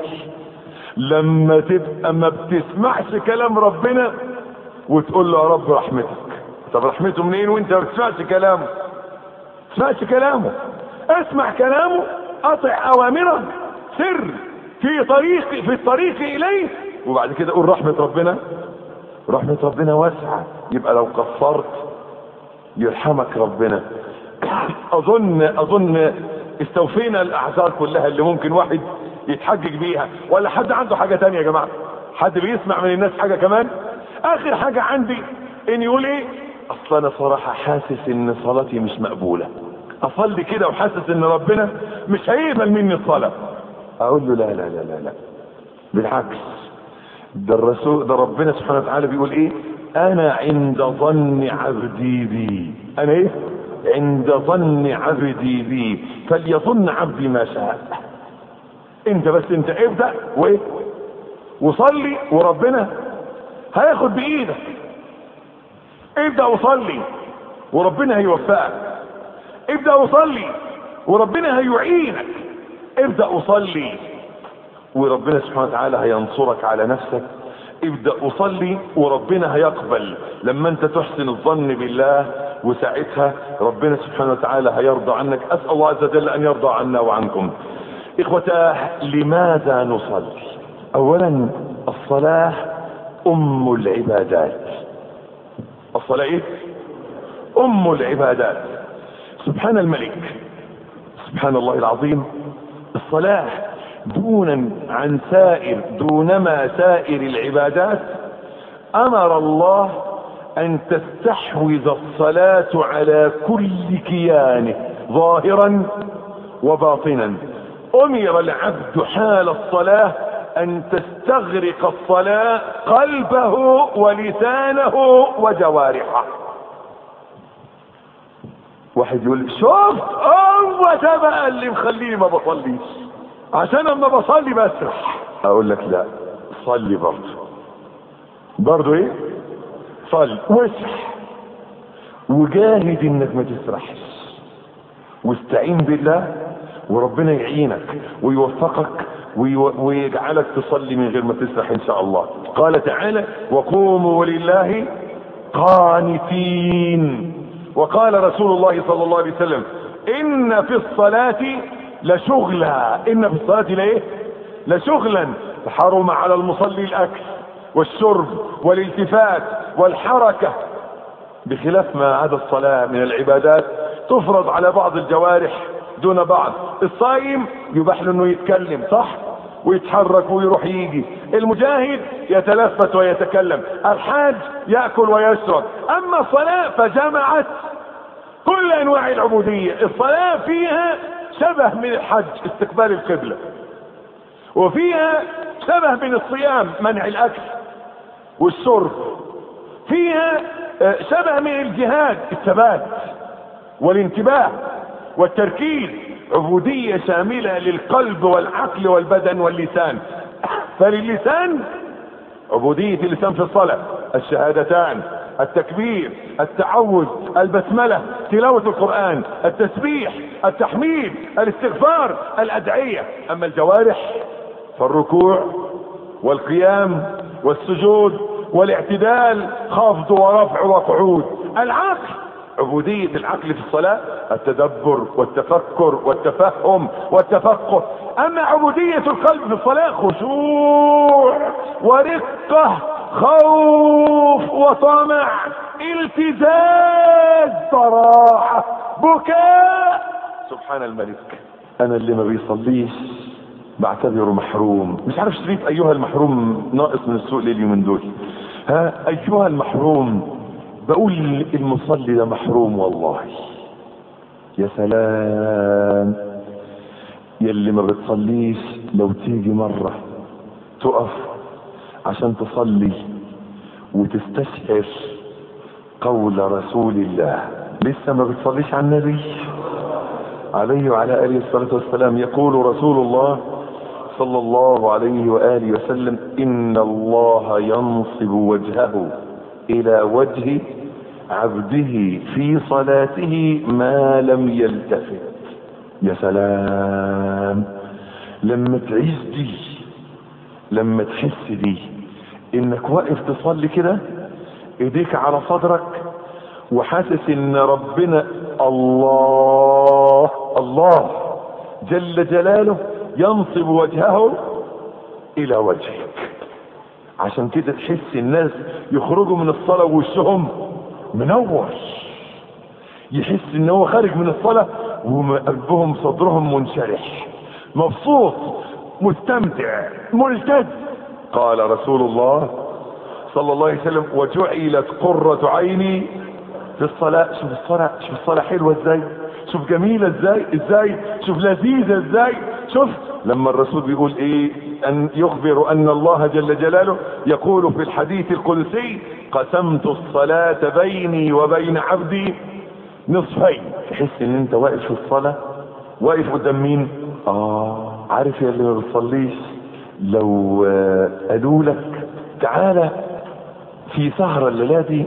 لما تبقى ما بتسمعش كلام ربنا وتقول له يا رب رحمتك طب رحمته منين وانت ما بتسمعش كلامه تسمعش كلامه اسمع كلامه اطع اوامره سر في طريق في الطريق اليه وبعد كده قول رحمة ربنا رحمة ربنا واسعة يبقى لو قصرت يرحمك ربنا اظن اظن استوفينا الاعذار كلها اللي ممكن واحد يتحجج بيها ولا حد عنده حاجة تانية يا جماعة حد بيسمع من الناس حاجة كمان اخر حاجة عندي ان يقول ايه اصل انا صراحة حاسس ان صلاتي مش مقبولة اصلي كده وحاسس ان ربنا مش هيقبل مني الصلاة اقول له لا لا لا لا لا بالعكس ده الرسول ده ربنا سبحانه وتعالى بيقول ايه انا عند ظن عبدي بي انا ايه عند ظن عبدي بي فليظن عبدي ما شاء انت بس انت ابدأ وايه وصلي وربنا هياخد بايدك ابدأ وصلي وربنا هيوفقك ابدأ وصلي وربنا هيعينك ابدأ وصلي وربنا سبحانه وتعالى هينصرك على نفسك ابدأ وصلي وربنا هيقبل لما انت تحسن الظن بالله وساعتها ربنا سبحانه وتعالى هيرضى عنك اسأل الله عز وجل ان يرضى عنا وعنكم اخوتاه لماذا نصلي اولا الصلاة ام العبادات الصلاة ايه ام العبادات سبحان الملك سبحان الله العظيم الصلاة دونا عن سائر دونما سائر العبادات امر الله ان تستحوذ الصلاة على كل كيانه ظاهرا وباطنا امر العبد حال الصلاة ان تستغرق الصلاة قلبه ولسانه وجوارحه واحد يقول شفت هو ده بقى اللي مخليني ما بصليش عشان اما بصلي بسرح اقول لك لا صلي برضه برضه ايه صلي واسرح وجاهد انك ما تسرحش واستعين بالله وربنا يعينك ويوفقك ويجعلك تصلي من غير ما تسرح ان شاء الله قال تعالى وقوموا لله قانتين وقال رسول الله صلى الله عليه وسلم ان في الصلاة لشغلا ان في الصلاة لايه لشغلا حرم على المصلي الاكل والشرب والالتفات والحركة بخلاف ما عدا الصلاة من العبادات تفرض على بعض الجوارح دون بعض الصايم يباح له انه يتكلم صح ويتحرك ويروح يجي المجاهد يتلفت ويتكلم الحاج يأكل ويشرب اما الصلاة فجمعت كل انواع العبودية الصلاة فيها شبه من الحج استقبال القبلة وفيها شبه من الصيام منع الاكل والشرب فيها شبه من الجهاد الثبات والانتباه والتركيز عبودية شاملة للقلب والعقل والبدن واللسان فللسان عبودية اللسان في الصلاة الشهادتان التكبير التعوذ البسملة تلاوة القرآن التسبيح التحميد الاستغفار الأدعية أما الجوارح فالركوع والقيام والسجود والاعتدال خفض ورفع وقعود العقل عبودية العقل في الصلاة التدبر والتفكر والتفهم والتفقه اما عبودية القلب في الصلاة خشوع ورقة خوف وطمع التزاز صراحة بكاء سبحان الملك انا اللي ما بيصليش بعتبره محروم مش عارف شريف ايها المحروم ناقص من السوق ليه اليومين دول ها ايها المحروم بقول المصلي ده محروم والله يا سلام يلي ما بتصليش لو تيجي مرة تقف عشان تصلي وتستشعر قول رسول الله لسه ما بتصليش على النبي عليه وعلى آله الصلاة والسلام يقول رسول الله صلى الله عليه وآله وسلم إن الله ينصب وجهه إلى وجه عبده في صلاته ما لم يلتفت يا سلام لما تعيش دي لما تحس دي انك واقف تصلي كده ايديك على صدرك وحاسس ان ربنا الله الله جل جلاله ينصب وجهه الى وجهك عشان كده تحس الناس يخرجوا من الصلاة ووشهم منور يحس ان هو خارج من الصلاة وقلبهم صدرهم منشرح مبسوط مستمتع ملتز قال رسول الله صلى الله عليه وسلم وجعلت قرة عيني في الصلاة شوف الصلاة شوف الصلاة حلوة ازاي شوف جميلة ازاي ازاي شوف لذيذة ازاي شوف لما الرسول بيقول ايه ان يخبر ان الله جل جلاله يقول في الحديث القدسي قسمت الصلاة بيني وبين عبدي نصفين تحس ان انت واقف في الصلاة واقف قدام مين اه عارف يا اللي ما بتصليش لو آه، قالوا لك تعالى في سهرة الليلة دي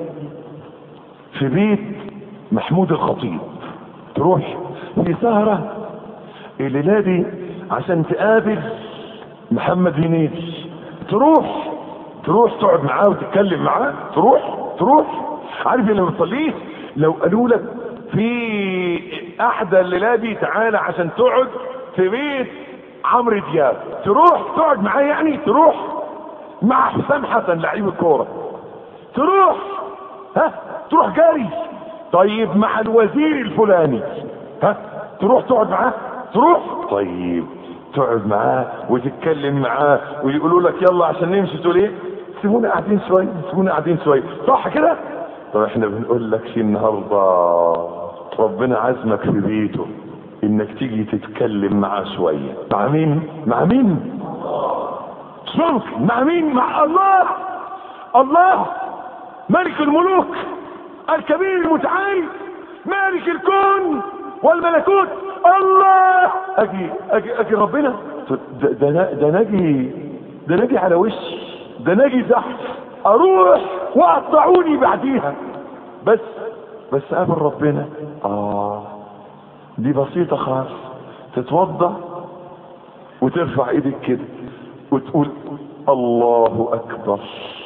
في بيت محمود الخطيب تروح في سهرة الليلة دي عشان تقابل محمد هنيدي تروح تروح تقعد معاه وتتكلم معاه تروح تروح عارف اللي ما بتصليش لو قالوا لك في احدى الليلة دي تعالى عشان تقعد في بيت عمرو دياب تروح تقعد معاه يعني تروح مع حسام حسن لعيب الكوره تروح ها تروح جاري طيب مع الوزير الفلاني ها تروح تقعد معاه تروح طيب تقعد معاه وتتكلم معاه ويقولوا لك يلا عشان نمشي تقول ايه سيبونا قاعدين شويه سيبونا قاعدين شويه صح كده طب احنا بنقول لك في النهارده ربنا عزمك في بيته انك تيجي تتكلم معاه شويه مع مين مع مين مش ممكن مع مين مع الله الله ملك الملوك الكبير المتعال مالك الكون والملكوت الله اجي اجي اجي ربنا ده ده ده ناجي ده ناجي على وشي ده ناجي زحف اروح واقطعوني بعديها بس بس قابل ربنا اه دي بسيطة خالص تتوضا وترفع ايدك كده وتقول الله اكبر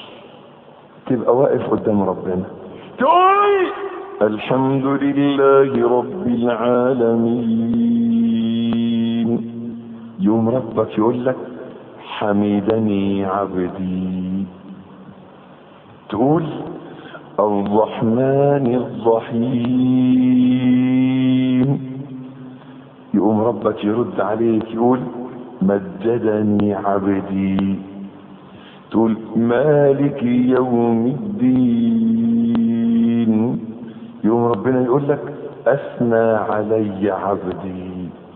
تبقى واقف قدام ربنا تقول الحمد لله رب العالمين يوم ربك يقول لك حمدني عبدي تقول الرحمن الرحيم يقوم ربك يرد عليك يقول مجدني عبدي تقول مالك يوم الدين يوم ربنا يقول لك اثنى علي عبدي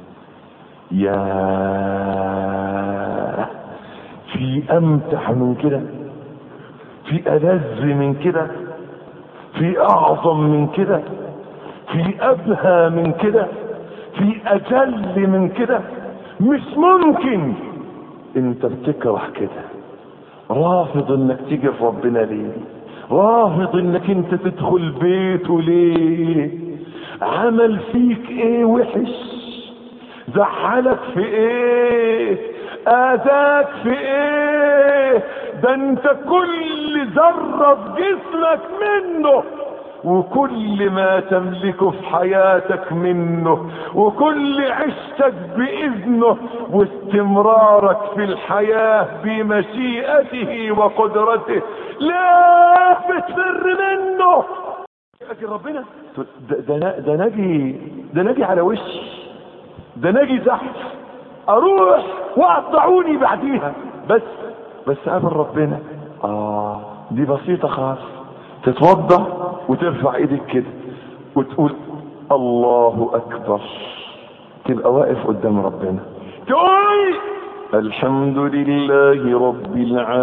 يا في امتح من كده في ألذ من كده في أعظم من كده في أبهى من كده في أجل من كده مش ممكن انت بتكره كده رافض انك تيجي في ربنا ليه رافض انك انت تدخل بيته ليه عمل فيك ايه وحش زعلك في ايه اذاك في ايه ده انت كل ذرة في جسمك منه وكل ما تملكه في حياتك منه وكل عشتك بإذنه واستمرارك في الحياة بمشيئته وقدرته لا بتفر منه أجي ربنا ده, ده, ده ناجي ده ناجي على وشي ده ناجي زحف اروح واقطعوني بعديها بس بس قابل ربنا اه دي بسيطة خالص تتوضا وترفع ايدك كده وتقول الله اكبر تبقى واقف قدام ربنا تقول الحمد لله رب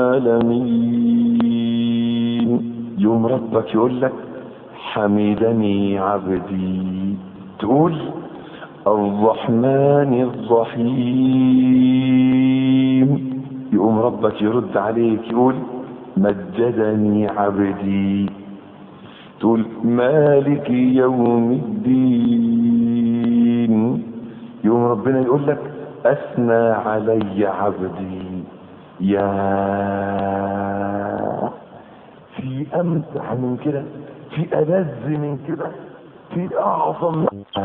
العالمين يوم ربك يقول لك حمدني عبدي تقول الرحمن الرحيم يقوم ربك يرد عليك يقول مجدني عبدي تقول مالك يوم الدين يقوم ربنا يقول لك اثنى علي عبدي يا في امتع من كده في ألذ من كده في اعظم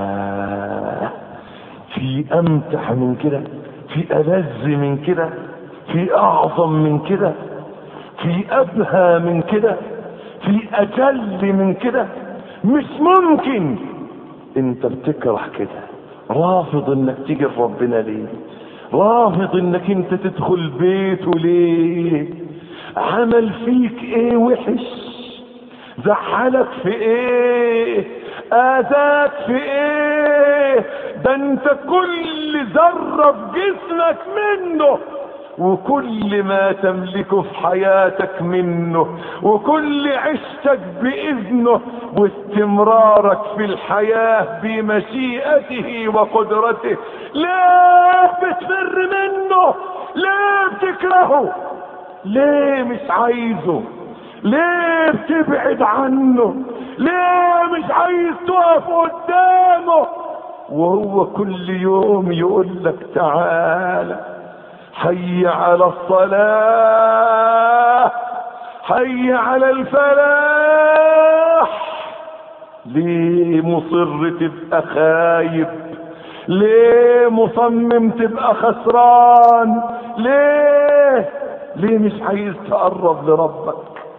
آه في امتع من كده في ألذ من كده في اعظم من كده في ابهى من كده في اجل من كده مش ممكن انت بتكره كده رافض انك تيجي لربنا ليه رافض انك انت تدخل بيته ليه عمل فيك ايه وحش زعلك في ايه اذاك في ايه ده انت كل ذرة في جسمك منه وكل ما تملكه في حياتك منه وكل عشتك بإذنه واستمرارك في الحياة بمشيئته وقدرته ليه بتفر منه ليه بتكرهه ليه مش عايزه ليه بتبعد عنه ليه مش عايز تقف قدامه وهو كل يوم يقول لك تعالى حي على الصلاة حي على الفلاح ليه مصر تبقى خايب ليه مصمم تبقى خسران ليه ليه مش عايز تقرب لربك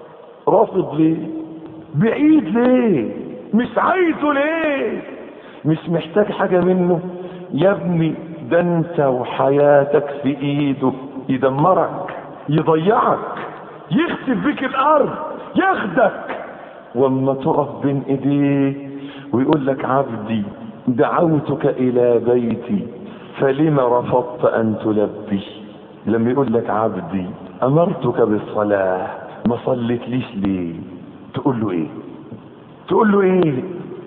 رافض ليه بعيد ليه مش عايزه ليه مش محتاج حاجة منه يا ابني ده انت وحياتك في ايده يدمرك يضيعك يخسف بيك الارض ياخدك واما تقف بين ايديه ويقول لك عبدي دعوتك الى بيتي فلم رفضت ان تلبي لما يقول لك عبدي امرتك بالصلاة ما صليت ليش ليه تقول له ايه تقول له ايه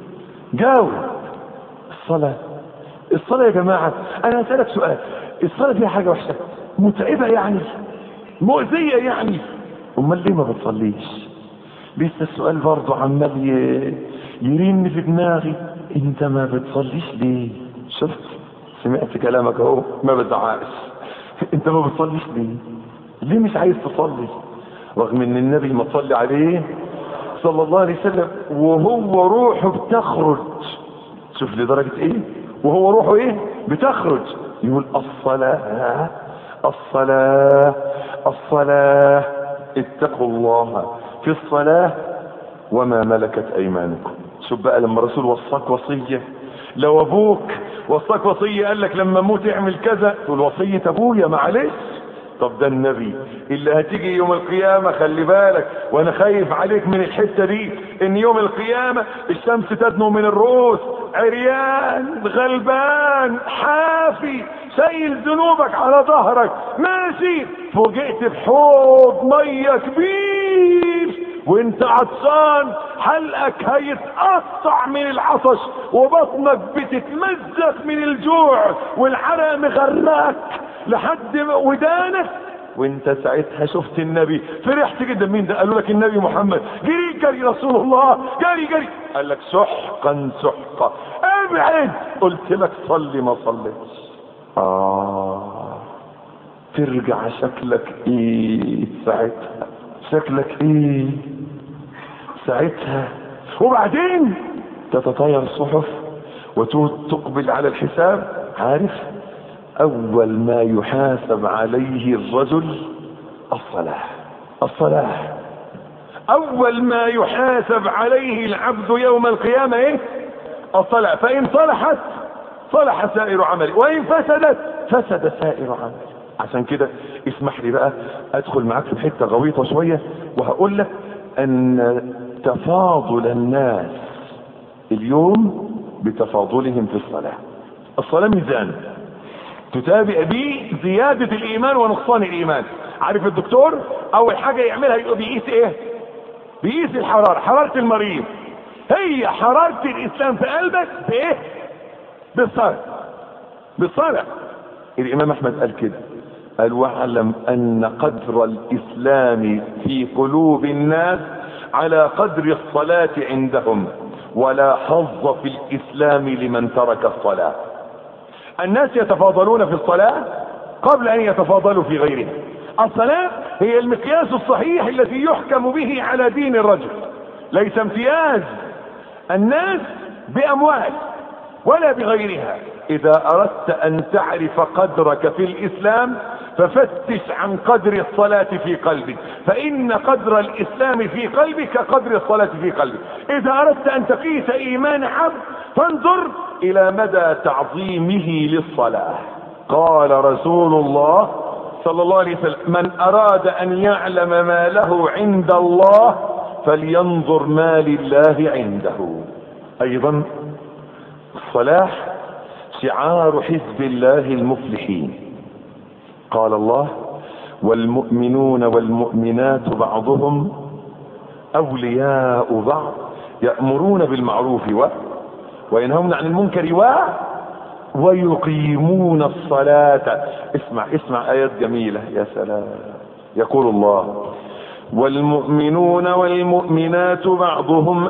جاوب الصلاة الصلاة يا جماعة انا هسألك سؤال الصلاة فيها حاجة وحشة متعبة يعني مؤذية يعني امال ليه ما بتصليش لسه السؤال برضه عمال يرن في دماغي انت ما بتصليش ليه شفت سمعت كلامك اهو ما بزعقش انت ما بتصليش ليه ليه مش عايز تصلي رغم ان النبي ما تصلي عليه صلى الله عليه وسلم وهو روحه بتخرج شوف لدرجة ايه وهو روحه ايه بتخرج يقول الصلاة الصلاة الصلاة اتقوا الله في الصلاة وما ملكت ايمانكم شوف بقى لما الرسول وصاك وصية لو ابوك وصاك وصية قال لك لما اموت اعمل كذا تقول وصية ابويا معلش طب ده النبي اللي هتيجي يوم القيامة خلي بالك وانا خايف عليك من الحتة دي ان يوم القيامة الشمس تدنو من الرؤوس عريان غلبان حافي شايل ذنوبك على ظهرك ماشي فوجئت بحوض مية كبير وانت عطشان حلقك هيتقطع من العطش وبطنك بتتمزق من الجوع والعرق مغرقك لحد ودانك وانت ساعتها شفت النبي فرحت جدا مين ده قالوا لك النبي محمد جري جري رسول الله جري جري قال لك سحقا سحقا ابعد قلت لك صلي ما صليتش اه ترجع شكلك ايه ساعتها شكلك ايه ساعتها وبعدين تتطاير الصحف وتقبل على الحساب عارف اول ما يحاسب عليه الرجل الصلاة الصلاة اول ما يحاسب عليه العبد يوم القيامة ايه الصلاة فان صلحت صلح سائر عمله وان فسدت فسد سائر عمله عشان كده اسمح لي بقى ادخل معاك في حته غويطه شويه وهقول لك ان تفاضل الناس اليوم بتفاضلهم في الصلاه الصلاه ميزان تتابع به زياده الايمان ونقصان الايمان عارف الدكتور اول حاجه يعملها يبقى بيقيس ايه بيقيس الحراره حراره المريض هي حراره الاسلام في قلبك بايه بالصلاة بالصلاة الامام احمد قال كده قال واعلم ان قدر الاسلام في قلوب الناس على قدر الصلاة عندهم ولا حظ في الاسلام لمن ترك الصلاة الناس يتفاضلون في الصلاة قبل ان يتفاضلوا في غيرها الصلاة هي المقياس الصحيح الذي يحكم به على دين الرجل ليس امتياز الناس باموال ولا بغيرها اذا اردت ان تعرف قدرك في الاسلام ففتش عن قدر الصلاة في قلبك فان قدر الاسلام في قلبك كقدر الصلاة في قلبك اذا اردت ان تقيس ايمان عبد فانظر الى مدى تعظيمه للصلاة قال رسول الله صلى الله عليه وسلم من اراد ان يعلم ما له عند الله فلينظر ما لله عنده ايضا الصلاح شعار حزب الله المفلحين قال الله والمؤمنون والمؤمنات بعضهم اولياء بعض يأمرون بالمعروف و وينهون عن المنكر و ويقيمون الصلاة اسمع اسمع آيات جميلة يا سلام يقول الله والمؤمنون والمؤمنات بعضهم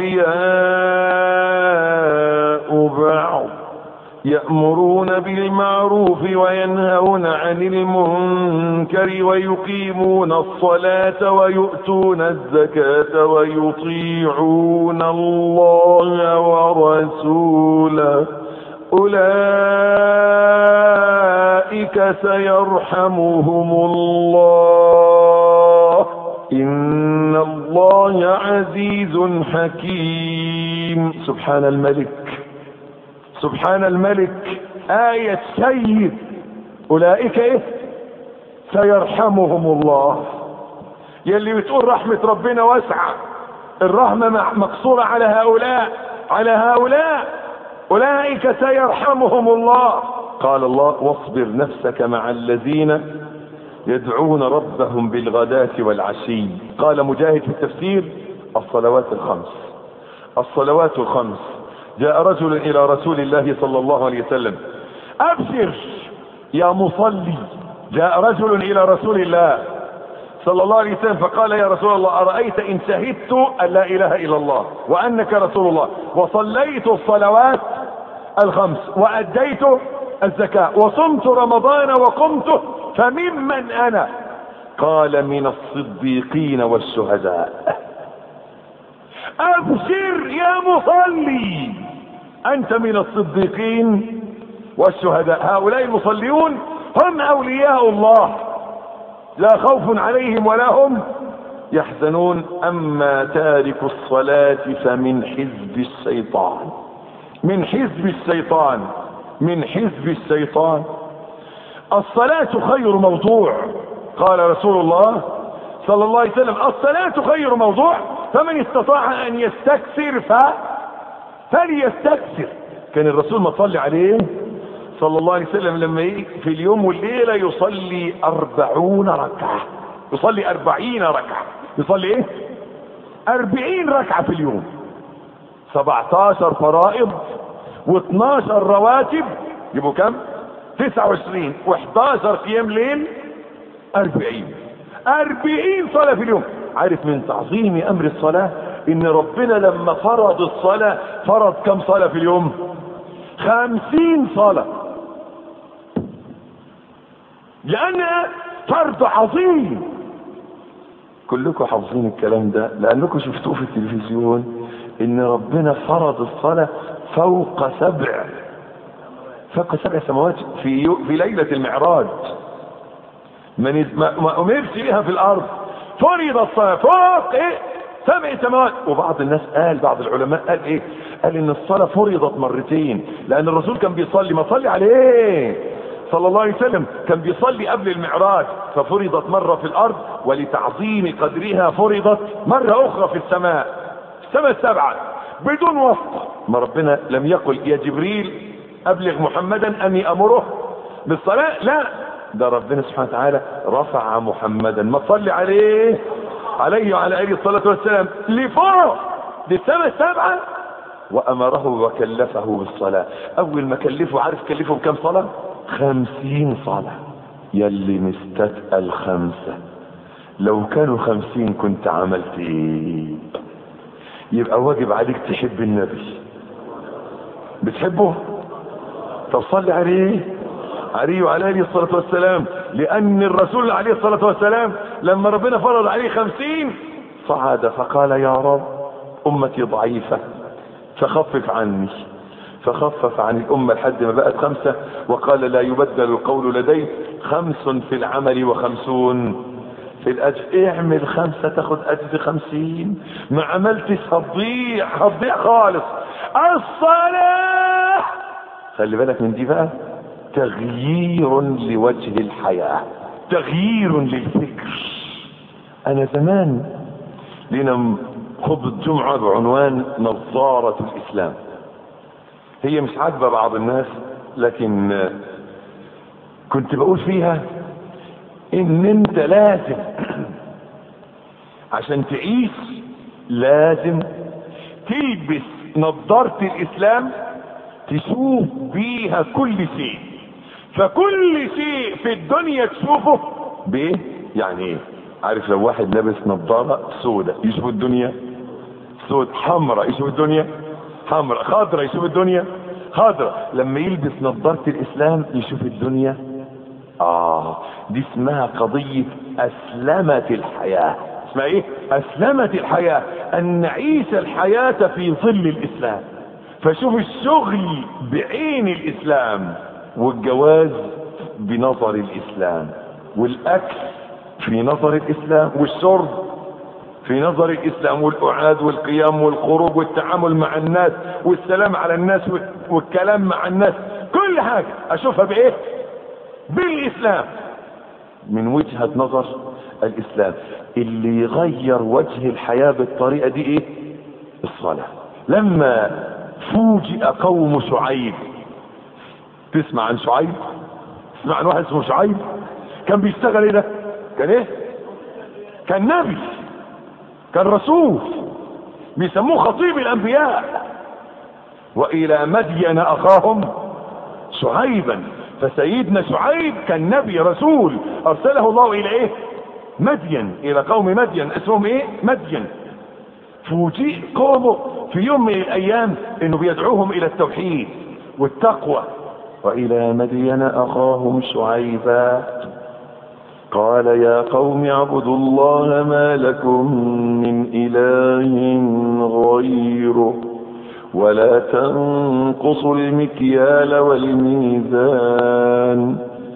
أولياء بعض يأمرون بالمعروف وينهون عن المنكر ويقيمون الصلاة ويؤتون الزكاة ويطيعون الله ورسوله أولئك سيرحمهم الله إن الله عزيز حكيم سبحان الملك سبحان الملك آية سيد أولئك إيه سيرحمهم الله يلي بتقول رحمة ربنا واسعة الرحمة مقصورة على هؤلاء على هؤلاء أولئك سيرحمهم الله قال الله واصبر نفسك مع الذين يدعون ربهم بالغداة والعشي قال مجاهد في التفسير الصلوات الخمس الصلوات الخمس جاء رجل الى رسول الله صلى الله عليه وسلم ابشر يا مصلي جاء رجل الى رسول الله صلى الله عليه وسلم فقال يا رسول الله ارايت ان شهدت ان لا اله الا الله وانك رسول الله وصليت الصلوات الخمس واديت الزكاه وصمت رمضان وقمته فممن انا قال من الصديقين والشهداء ابشر يا مصلي انت من الصديقين والشهداء هؤلاء المصليون هم اولياء الله لا خوف عليهم ولا هم يحزنون اما تارك الصلاة فمن حزب الشيطان من حزب الشيطان من حزب الشيطان الصلاة خير موضوع قال رسول الله صلى الله عليه وسلم الصلاة خير موضوع فمن استطاع ان يستكثر ف فليستكثر كان الرسول ما صلي عليه صلى الله عليه وسلم لما يجي في اليوم والليلة يصلي أربعون ركعة يصلي أربعين ركعة يصلي ايه أربعين ركعة في اليوم سبعتاشر فرائض و12 رواتب يبقوا كم 29 و11 قيام ليل 40 40 صلاة في اليوم عارف من تعظيم امر الصلاة ان ربنا لما فرض الصلاة فرض كم صلاة في اليوم خمسين صلاة لانها فرض عظيم كلكم حافظين الكلام ده لانكم شفتوه في التلفزيون ان ربنا فرض الصلاة فوق سبع فوق سبع سماوات في في ليلة المعراج من ما امرش بها في الارض فرض الصلاة فوق ايه سبع سماوات وبعض الناس قال بعض العلماء قال ايه قال ان الصلاة فرضت مرتين لان الرسول كان بيصلي ما صلي عليه صلى الله عليه وسلم كان بيصلي قبل المعراج ففرضت مرة في الارض ولتعظيم قدرها فرضت مرة اخرى في السماء السماء السبعة بدون واسطة ما ربنا لم يقل يا جبريل ابلغ محمدا اني امره بالصلاة لا ده ربنا سبحانه وتعالى رفع محمدا ما تصلي عليه عليه وعلى اله الصلاة والسلام لفوق للسماء السبعة وامره وكلفه بالصلاة اول ما كلفه عارف كلفه بكم صلاة خمسين صلاة يلي مستثقل خمسة لو كانوا خمسين كنت عملت ايه يبقى واجب عليك تحب النبي بتحبه طب صلي عليه عليه وعلى اله الصلاة والسلام لان الرسول عليه الصلاة والسلام لما ربنا فرض عليه خمسين صعد فقال يا رب امتي ضعيفة فخفف عني فخفف عن الامة لحد ما بقت خمسة وقال لا يبدل القول لدي خمس في العمل وخمسون في الاجر اعمل خمسة تاخد اجر خمسين ما عملتش هتضيع هتضيع خالص الصلاة خلي بالك من دي بقى تغيير لوجه الحياة تغيير للفكر انا زمان لنا خطبة جمعة بعنوان نظارة الاسلام هي مش عاجبة بعض الناس لكن كنت بقول فيها ان انت لازم عشان تعيش لازم تلبس نظارة الاسلام تشوف بيها كل شيء فكل شيء في الدنيا تشوفه بايه يعني ايه عارف لو واحد لابس نظارة سودة يشوف الدنيا سود حمراء يشوف الدنيا حمراء خضراء يشوف الدنيا خضراء لما يلبس نظارة الاسلام يشوف الدنيا اه دي اسمها قضية اسلمة الحياة اسمها ايه اسلمة الحياة ان نعيش الحياة في ظل الاسلام فشوف الشغل بعين الاسلام والجواز بنظر الاسلام والاكل في نظر الاسلام والشرب في نظر الاسلام والقعاد والقيام والخروج والتعامل مع الناس والسلام على الناس والكلام مع الناس كل حاجة اشوفها بايه بالاسلام من وجهة نظر الاسلام اللي يغير وجه الحياة بالطريقة دي ايه الصلاة لما فوجئ قوم شعيب تسمع عن شعيب تسمع عن واحد اسمه شعيب كان بيشتغل ايه ده كان ايه كان نبي كان رسول بيسموه خطيب الانبياء والى مدين اخاهم شعيبا فسيدنا شعيب كان نبي رسول ارسله الله الى ايه مدين الى قوم مدين اسمهم ايه مدين فوجئ قومه في يوم من الايام انه بيدعوهم الى التوحيد والتقوى والى مدين اخاهم شعيبا قال يا قوم اعبدوا الله ما لكم من اله غيره ولا تنقصوا المكيال والميزان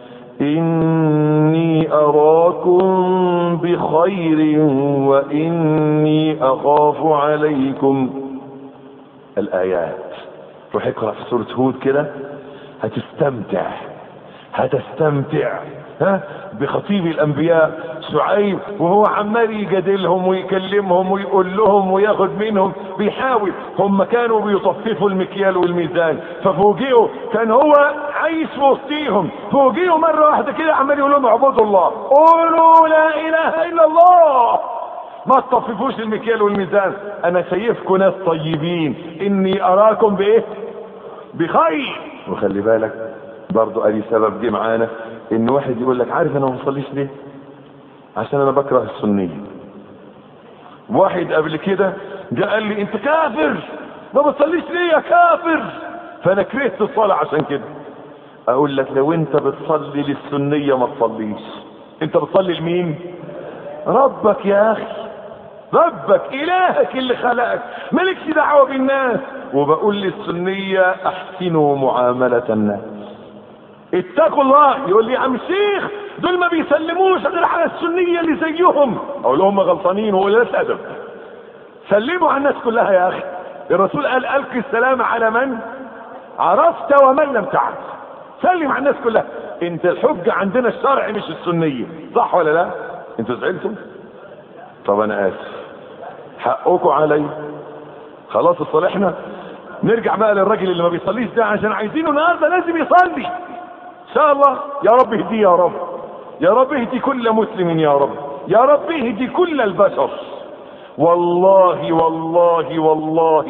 اني اراكم بخير واني اخاف عليكم الايات روح اقرا في سوره هود كده هتستمتع هتستمتع ها بخطيب الانبياء شعيب وهو عمال يجادلهم ويكلمهم ويقول لهم وياخد منهم بيحاول هم كانوا بيطففوا المكيال والميزان ففوجئوا كان هو عايش في وسطيهم فوجئوا مره واحده كده عمال يقول لهم اعبدوا الله قولوا لا اله الا الله ما تطففوش المكيال والميزان انا شايفكم ناس طيبين اني اراكم بايه بخير وخلي بالك برضو ادي سبب جه معانا ان واحد يقول لك عارف انا ما بصليش ليه عشان انا بكره السنية واحد قبل كده جاء قال لي انت كافر ما بتصليش ليه يا كافر فانا كرهت الصلاة عشان كده اقول لك لو انت بتصلي للسنية ما تصليش انت بتصلي لمين ربك يا اخي ربك الهك اللي خلقك مالكش دعوة بالناس وبقول للسنية احسنوا معاملة الناس اتقوا الله يقول لي يا عم الشيخ دول ما بيسلموش غير على السنية اللي زيهم اقول لهم غلطانين وقلة ادب سلموا على الناس كلها يا اخي الرسول قال القي السلام على من عرفت ومن لم تعرف سلم على الناس كلها انت الحجة عندنا الشرع مش السنية صح ولا لا انتوا زعلتم طب انا اسف حقكم علي خلاص اصطلحنا نرجع بقى للراجل اللي ما بيصليش ده عشان عايزينه النهارده لازم يصلي ان شاء الله يا رب اهديه يا رب يا رب اهدي كل مسلم يا رب يا رب اهدي كل البشر والله والله والله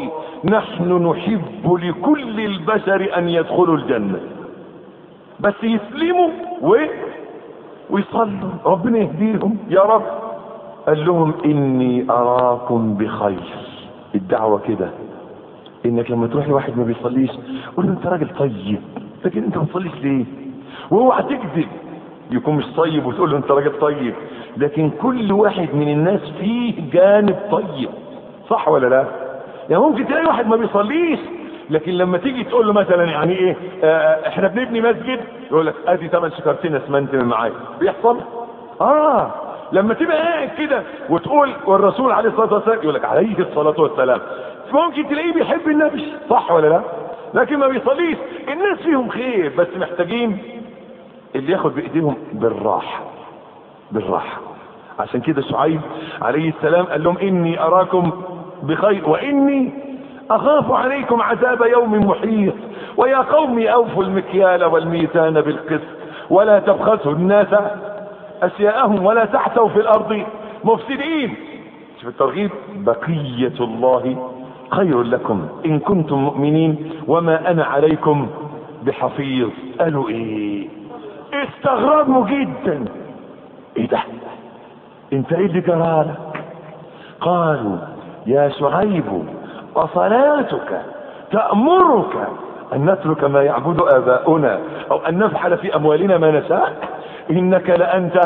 نحن نحب لكل البشر ان يدخلوا الجنة بس يسلموا و... ويصلوا ربنا يهديهم يا رب قال لهم اني اراكم بخير الدعوة كده انك لما تروح لواحد ما بيصليش قول له انت راجل طيب لكن انت ما بتصليش ليه واوعى تكذب يكون مش طيب وتقول له انت راجل طيب لكن كل واحد من الناس فيه جانب طيب صح ولا لا يعني ممكن تلاقي واحد ما بيصليش لكن لما تيجي تقول له مثلا يعني ايه اه احنا بنبني مسجد يقول لك ادي ثمان شكرتين اسمنت من معايا بيحصل اه لما تبقى قاعد كده وتقول والرسول عليه الصلاه والسلام يقول لك عليه الصلاه والسلام ممكن تلاقيه بيحب النبي صح ولا لا لكن ما بيصليش الناس فيهم خير بس محتاجين اللي ياخد بايديهم بالراحه بالراحه عشان كده شعيب عليه السلام قال لهم اني اراكم بخير واني اخاف عليكم عذاب يوم محيط ويا قوم اوفوا المكيال والميزان بالقسط ولا تبخسوا الناس اشياءهم ولا تحتوا في الارض مفسدين شوف الترغيب بقية الله خير لكم ان كنتم مؤمنين وما انا عليكم بحفيظ قالوا ايه استغربوا جدا ايه ده انت ايه اللي جرالك قالوا يا شعيب وصلاتك تأمرك ان نترك ما يعبد اباؤنا او ان نفعل في اموالنا ما نشاء انك لانت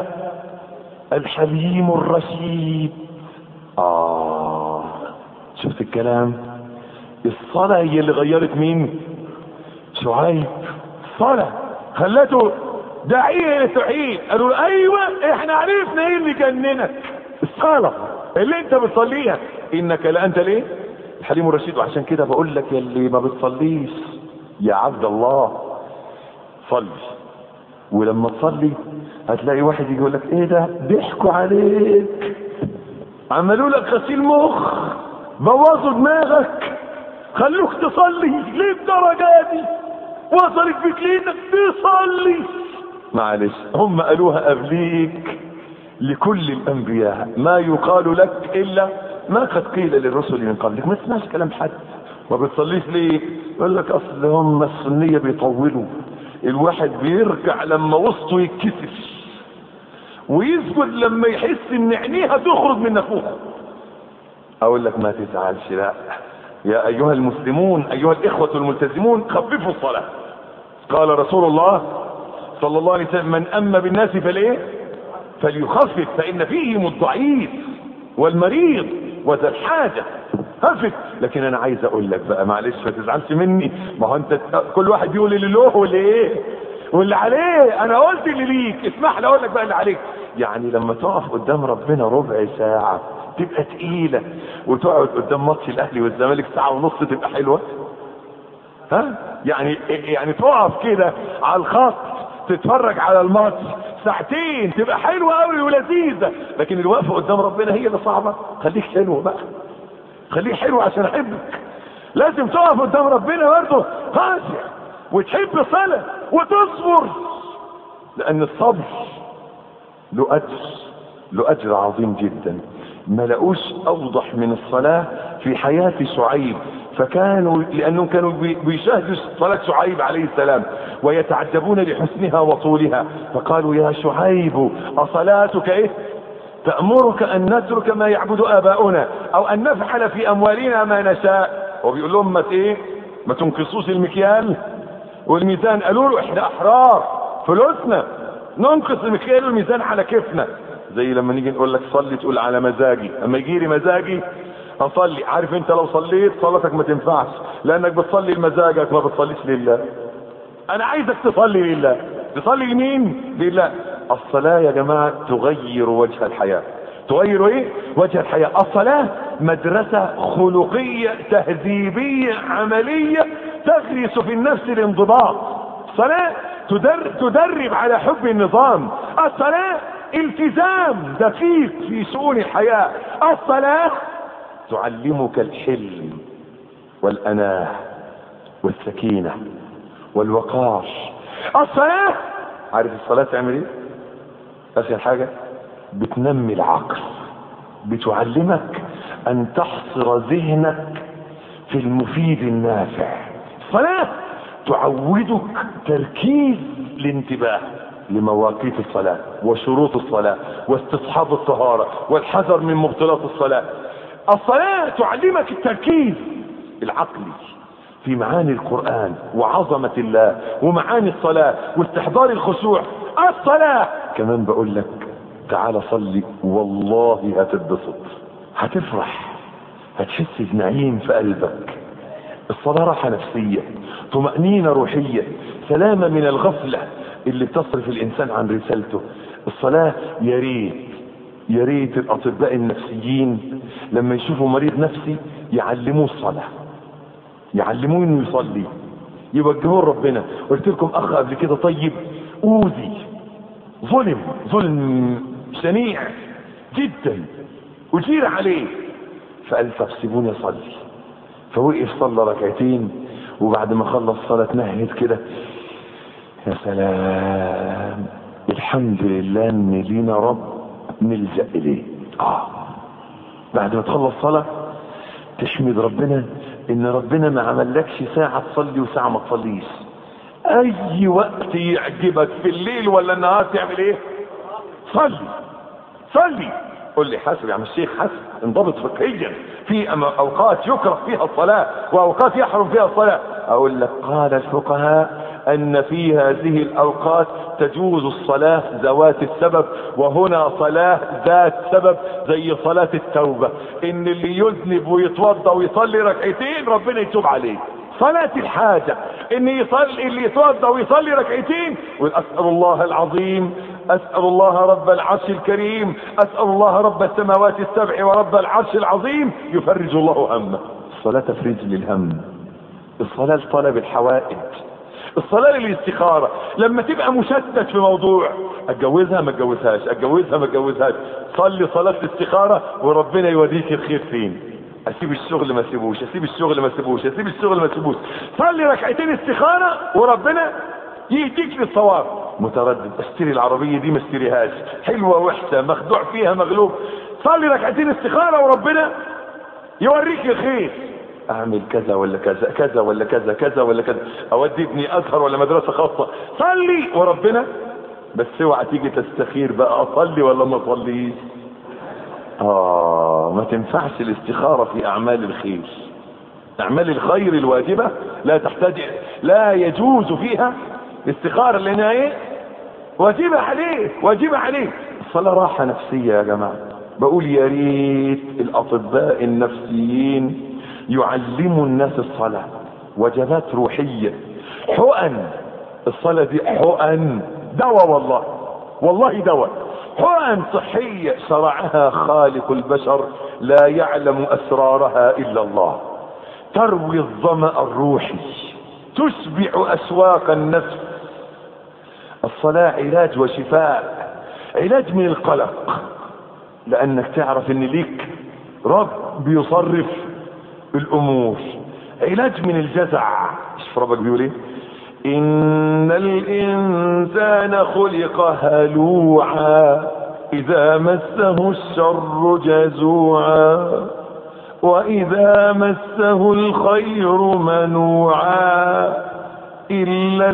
الحليم الرشيد اه شفت الكلام الصلاة هي اللي غيرت مين شعيب صلاة خلته داعية الى التوحيد قالوا له ايوه احنا عرفنا ايه اللي جننك الصلاة اللي انت بتصليها انك لانت ليه الحليم الرشيد وعشان كده بقول لك يا اللي ما بتصليش يا عبد الله صلي ولما تصلي هتلاقي واحد يجي يقول لك ايه ده ضحكوا عليك عملوا لك غسيل مخ بوظوا دماغك خلوك تصلي ليه الدرجة دي وصلت بك لينك تصلي معلش هم قالوها قبليك لكل الانبياء ما يقال لك الا ما قد قيل للرسل من قبلك ما تسمعش كلام حد ما بتصليش ليه يقول لك اصل هم السنية بيطولوا الواحد بيرجع لما وسطه يتكسف ويسجد لما يحس ان عينيه هتخرج من نافوخه اقول لك ما تزعلش لا يا ايها المسلمون ايها الاخوة الملتزمون خففوا الصلاة قال رسول الله صلى الله عليه وسلم من اما بالناس فليه فليخفف فان فيهم الضعيف والمريض وذا الحاجة خفف لكن انا عايز اقول لك بقى معلش ما تزعلش مني ما هو انت كل واحد بيقول اللي له واللي ايه واللي عليه انا قلت اللي ليك اسمح لي اقول لك بقى اللي عليك يعني لما تقف قدام ربنا ربع ساعة تبقى تقيلة وتقعد قدام ماتش الاهلي والزمالك ساعة ونص تبقى حلوة ها يعني يعني تقف كده على الخط تتفرج على الماتش ساعتين تبقى حلوة قوي ولذيذة لكن الوقفة قدام ربنا هي اللي صعبة خليك حلو بقى خليك حلو عشان احبك لازم تقف قدام ربنا برضه خاشع وتحب الصلاة وتصبر لان الصبر له اجر له اجر عظيم جدا ما لقوش اوضح من الصلاة في حياة شعيب فكانوا لانهم كانوا بيشاهدوا صلاة شعيب عليه السلام ويتعجبون لحسنها وطولها فقالوا يا شعيب اصلاتك ايه تأمرك ان نترك ما يعبد اباؤنا او ان نفعل في اموالنا ما نشاء وبيقول لهم ما ايه ما تنقصوش المكيال والميزان قالوا له احنا احرار فلوسنا ننقص المكيال والميزان على كيفنا زي لما نيجي نقول لك صلي تقول على مزاجي اما يجي لي مزاجي اصلي عارف انت لو صليت صلاتك ما تنفعش لانك بتصلي لمزاجك ما بتصليش لله انا عايزك تصلي لله تصلي لمين لله الصلاة يا جماعة تغير وجه الحياة تغير ايه وجه الحياة الصلاة مدرسة خلقية تهذيبية عملية تغرس في النفس الانضباط صلاة تدر تدرب على حب النظام الصلاة التزام دقيق في شؤون الحياة الصلاة تعلمك الحلم والأناة والسكينة والوقار الصلاة عارف الصلاة تعمل ايه اخر حاجة بتنمي العقل بتعلمك ان تحصر ذهنك في المفيد النافع الصلاة تعودك تركيز الانتباه لمواقيت الصلاة وشروط الصلاة واستصحاب الطهارة والحذر من مبطلات الصلاة الصلاة تعلمك التركيز العقلي في معاني القرآن وعظمة الله ومعاني الصلاة واستحضار الخشوع الصلاة كمان بقول لك تعال صلي والله هتتبسط هتفرح هتحس بنعيم في قلبك الصلاة راحة نفسية طمأنينة روحية سلامة من الغفلة اللي بتصرف الإنسان عن رسالته الصلاة يا ريت يا ريت الأطباء النفسيين لما يشوفوا مريض نفسي يعلموه الصلاة يعلموه انه يصلي يوجهوه ربنا قلت لكم اخ قبل كده طيب اوذي ظلم ظلم شنيع جدا اجير عليه فقال طب سيبوني اصلي فوقف صلى ركعتين وبعد ما خلص صلاة نهد كده يا سلام الحمد لله ان لينا رب نلجأ اليه اه بعد ما تخلص صلاة تحمد ربنا ان ربنا ما عملكش ساعة تصلي وساعة ما تصليش اي وقت يعجبك في الليل ولا النهار تعمل ايه صلي صلي قل لي حاسب يا عم الشيخ حاسب انضبط فقهيا في أما- اوقات يكره فيها الصلاة واوقات يحرم فيها الصلاة اقول لك قال الفقهاء ان في هذه الاوقات تجوز الصلاة ذوات السبب وهنا صلاة ذات سبب زي صلاة التوبة ان اللي يذنب ويتوضا ويصلي ركعتين ربنا يتوب عليه صلاة الحاجة ان يصلي اللي يتوضا ويصلي ركعتين ويقول اسأل الله العظيم اسأل الله رب العرش الكريم اسأل الله رب السماوات السبع ورب العرش العظيم يفرج الله همه الصلاة تفريج للهم الصلاة لطلب الحوائج الصلاة للاستخارة لما تبقى مشتت في موضوع اتجوزها ما اتجوزهاش اتجوزها ما اتجوزهاش صلي صلاة الاستخارة وربنا يوديك الخير فين اسيب الشغل ما اسيبوش اسيب الشغل ما اسيبوش اسيب الشغل ما اسيبوش صلي ركعتين استخارة وربنا يهديك للصواب متردد اشتري العربية دي ما اشتريهاش حلوة وحشة مخدوع فيها مغلوب صلي ركعتين استخارة وربنا يوريك الخير اعمل كذا ولا كذا كذا ولا كذا كذا ولا كذا اودي ابني ازهر ولا مدرسة خاصة صلي وربنا بس اوعى تيجي تستخير بقى اصلي ولا ما اصليش اه ما تنفعش الاستخارة في اعمال الخير اعمال الخير الواجبة لا تحتاج لا يجوز فيها استخارة لانها ايه واجبة عليه واجبة عليه الصلاة راحة نفسية يا جماعة بقول يا ريت الاطباء النفسيين يعلموا الناس الصلاة وجبات روحية حقن الصلاة دي حقن دواء والله والله دواء حقن صحية شرعها خالق البشر لا يعلم اسرارها الا الله تروي الظمأ الروحي تشبع اسواق النفس الصلاة علاج وشفاء علاج من القلق لانك تعرف ان ليك رب بيصرف الامور علاج من الجزع شوف ربك بيقول ايه ان الانسان خلق هلوعا اذا مسه الشر جزوعا واذا مسه الخير منوعا الا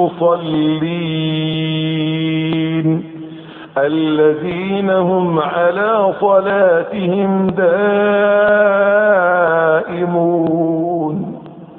المصلين الذين هم على صلاتهم دائمون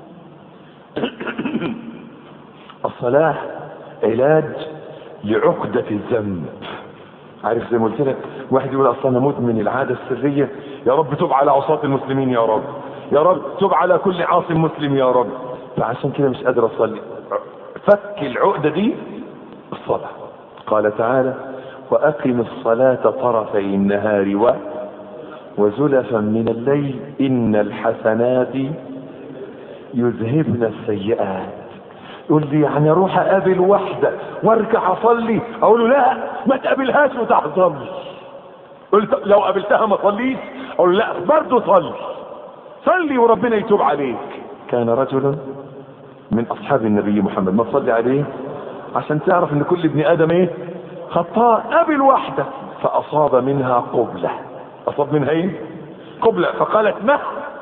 الصلاة علاج لعقدة الذنب عارف زي ما قلت لك واحد يقول اصلا انا مدمن العادة السرية يا رب تب على عصاة المسلمين يا رب يا رب تب على كل عاصم مسلم يا رب فعشان كده مش قادر اصلي فك العقدة دي الصلاة قال تعالى واقم الصلاة طرفي النهار و وزلفا من الليل ان الحسنات يذهبن السيئات يقول لي يعني اروح اقابل واحدة وارجع اصلي اقول له لا ما تقابلهاش وتحضر لي قلت لو قابلتها ما صليش اقول له لا برضه صلي صلي وربنا يتوب عليك كان رجل من اصحاب النبي محمد ما تصلي عليه عشان تعرف ان كل ابن ادم ايه خطاء قابل واحدة فاصاب منها قبلة اصاب منها ايه قبلة فقالت مه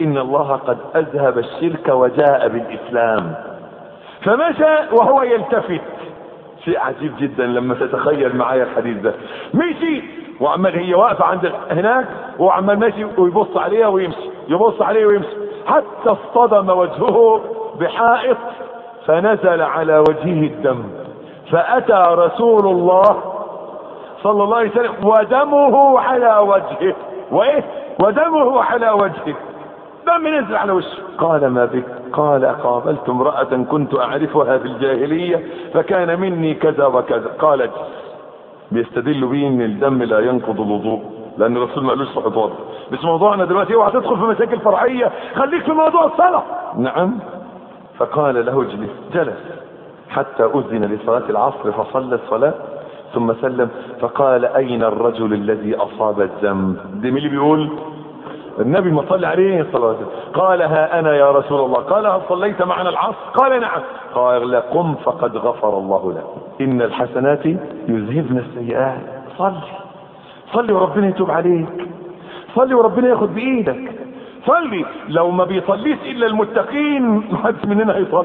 ان الله قد اذهب الشرك وجاء بالاسلام فمشى وهو يلتفت شيء عجيب جدا لما تتخيل معايا الحديث ده مشي وعمال هي واقفة عند هناك وهو عمال ماشي ويبص عليها ويمشي يبص عليه ويمشي حتى اصطدم وجهه بحائط فنزل على وجهه الدم فأتى رسول الله صلى الله عليه وسلم ودمه على وجهه وايه ودمه على وجهه دم نزل على وشه قال ما بك قال قابلت امرأة كنت اعرفها في الجاهلية فكان مني كذا وكذا قال اجلس بيستدلوا بيه ان الدم لا ينقض الوضوء لان الرسول ما قالوش صح اتوضى مش موضوعنا دلوقتي اوعى تدخل في مشاكل فرعيه خليك في موضوع الصلاه نعم فقال له اجلس جلس حتى اذن لصلاه العصر فصلى الصلاه ثم سلم فقال اين الرجل الذي اصاب الذنب ده مين اللي بيقول النبي ما صلى عليه صلى الله عليه وسلم قال ها انا يا رسول الله قال هل صليت معنا العصر قال نعم قال قم فقد غفر الله لك ان الحسنات يذهبن السيئات صلي صلي وربنا يتوب عليك صلي وربنا ياخد بايدك صلي لو ما بيصليش الا المتقين ما حدش مننا هيصلي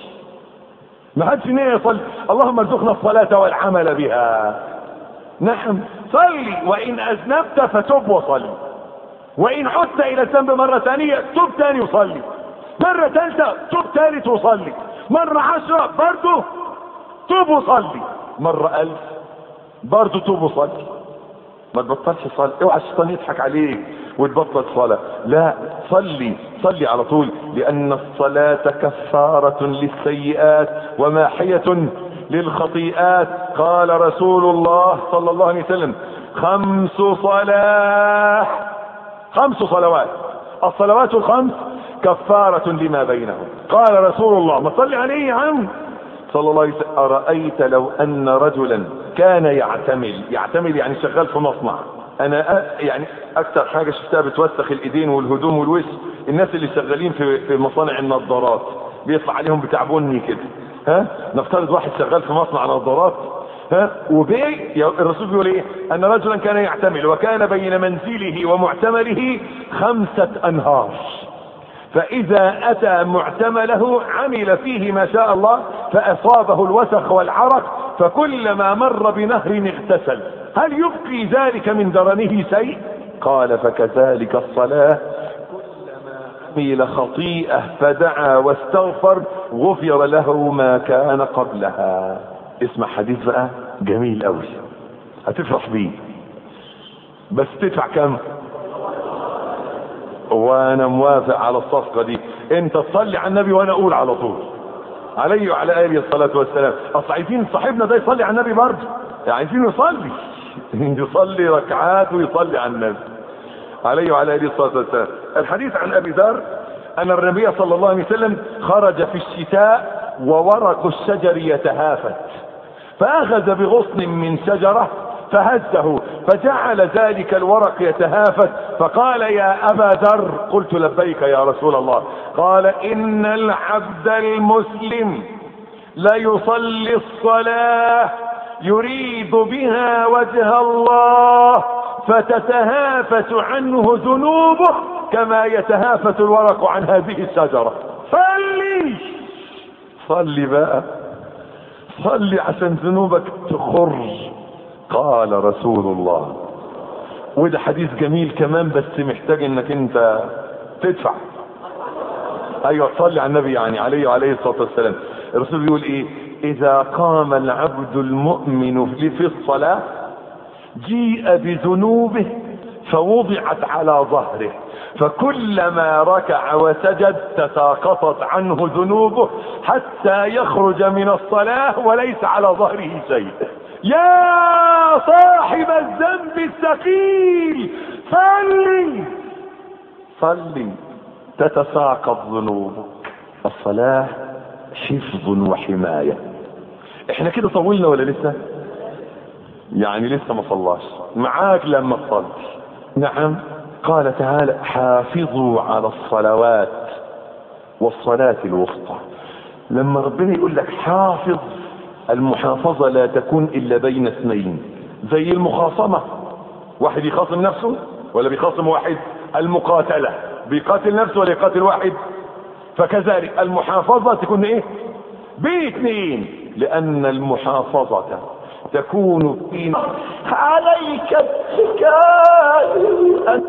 ما حدش مننا يصلي اللهم ارزقنا الصلاة والعمل بها نعم صلي وان اذنبت فتب وصلي وان عدت الى الذنب مرة ثانية تب تاني وصلي مرة ثالثة تب ثالث وصلي مرة عشرة برضه تب وصلي مرة الف برضه تب وصلي ما تبطلش صلاة اوعى الشيطان يضحك عليك وتبطل صلاة لا صلي صلي على طول لان الصلاة كفارة للسيئات وماحية للخطيئات قال رسول الله صلى الله عليه وسلم خمس صلاة خمس صلوات الصلوات الخمس كفارة لما بينهم قال رسول الله ما صلي عليه يا عم صلى الله عليه وسلم أرأيت لو أن رجلا كان يعتمل يعتمل يعني شغال في مصنع أنا أ... يعني أكثر حاجة شفتها بتوسخ الإيدين والهدوم والوش الناس اللي شغالين في في مصانع النظارات بيطلع عليهم بتاع بني كده ها نفترض واحد شغال في مصنع نظارات ها وبي الرسول بيقول ايه ان رجلا كان يعتمل وكان بين منزله ومعتمله خمسة انهار فاذا اتى معتمله عمل فيه ما شاء الله فاصابه الوسخ والعرق فكلما مر بنهر اغتسل هل يبقي ذلك من درنه شيء قال فكذلك الصلاة عمل خطيئة فدعا واستغفر غفر له ما كان قبلها اسمع حديث بقى جميل قوي هتفرح بيه بس تدفع كم وانا موافق على الصفقة دي انت تصلي على النبي وانا اقول على طول عليه وعلى اله الصلاة والسلام اصل عايزين صاحبنا ده يصلي على النبي برضه عايزين يصلي يصلي ركعات ويصلي على النبي عليه وعلى اله الصلاة والسلام الحديث عن ابي ذر ان النبي صلى الله عليه وسلم خرج في الشتاء وورق الشجر يتهافت فاخذ بغصن من شجرة فهزه فجعل ذلك الورق يتهافت فقال يا ابا ذر قلت لبيك يا رسول الله قال ان العبد المسلم ليصلي الصلاة يريد بها وجه الله فتتهافت عنه ذنوبه كما يتهافت الورق عن هذه الشجرة صلي صلي بقى صلي عشان ذنوبك تخر قال رسول الله وده حديث جميل كمان بس محتاج انك انت تدفع ايوه صلي على النبي يعني عليه وعليه الصلاه والسلام الرسول بيقول ايه اذا قام العبد المؤمن في الصلاه جيء بذنوبه فوضعت على ظهره فكلما ركع وسجد تساقطت عنه ذنوبه حتى يخرج من الصلاة وليس على ظهره شيء يا صاحب الذنب الثقيل صلي صلي تتساقط ذنوبك الصلاة حفظ وحماية احنا كده طولنا ولا لسه يعني لسه ما صلاش معاك لما تصلي نعم قال تعالى حافظوا على الصلوات والصلاة الوسطى لما ربنا يقول لك حافظ المحافظة لا تكون الا بين اثنين زي المخاصمة واحد يخاصم نفسه ولا بيخاصم واحد المقاتلة بيقاتل نفسه ولا يقاتل واحد فكذلك المحافظة تكون ايه بين اثنين لان المحافظة تكون في عليك الحكاية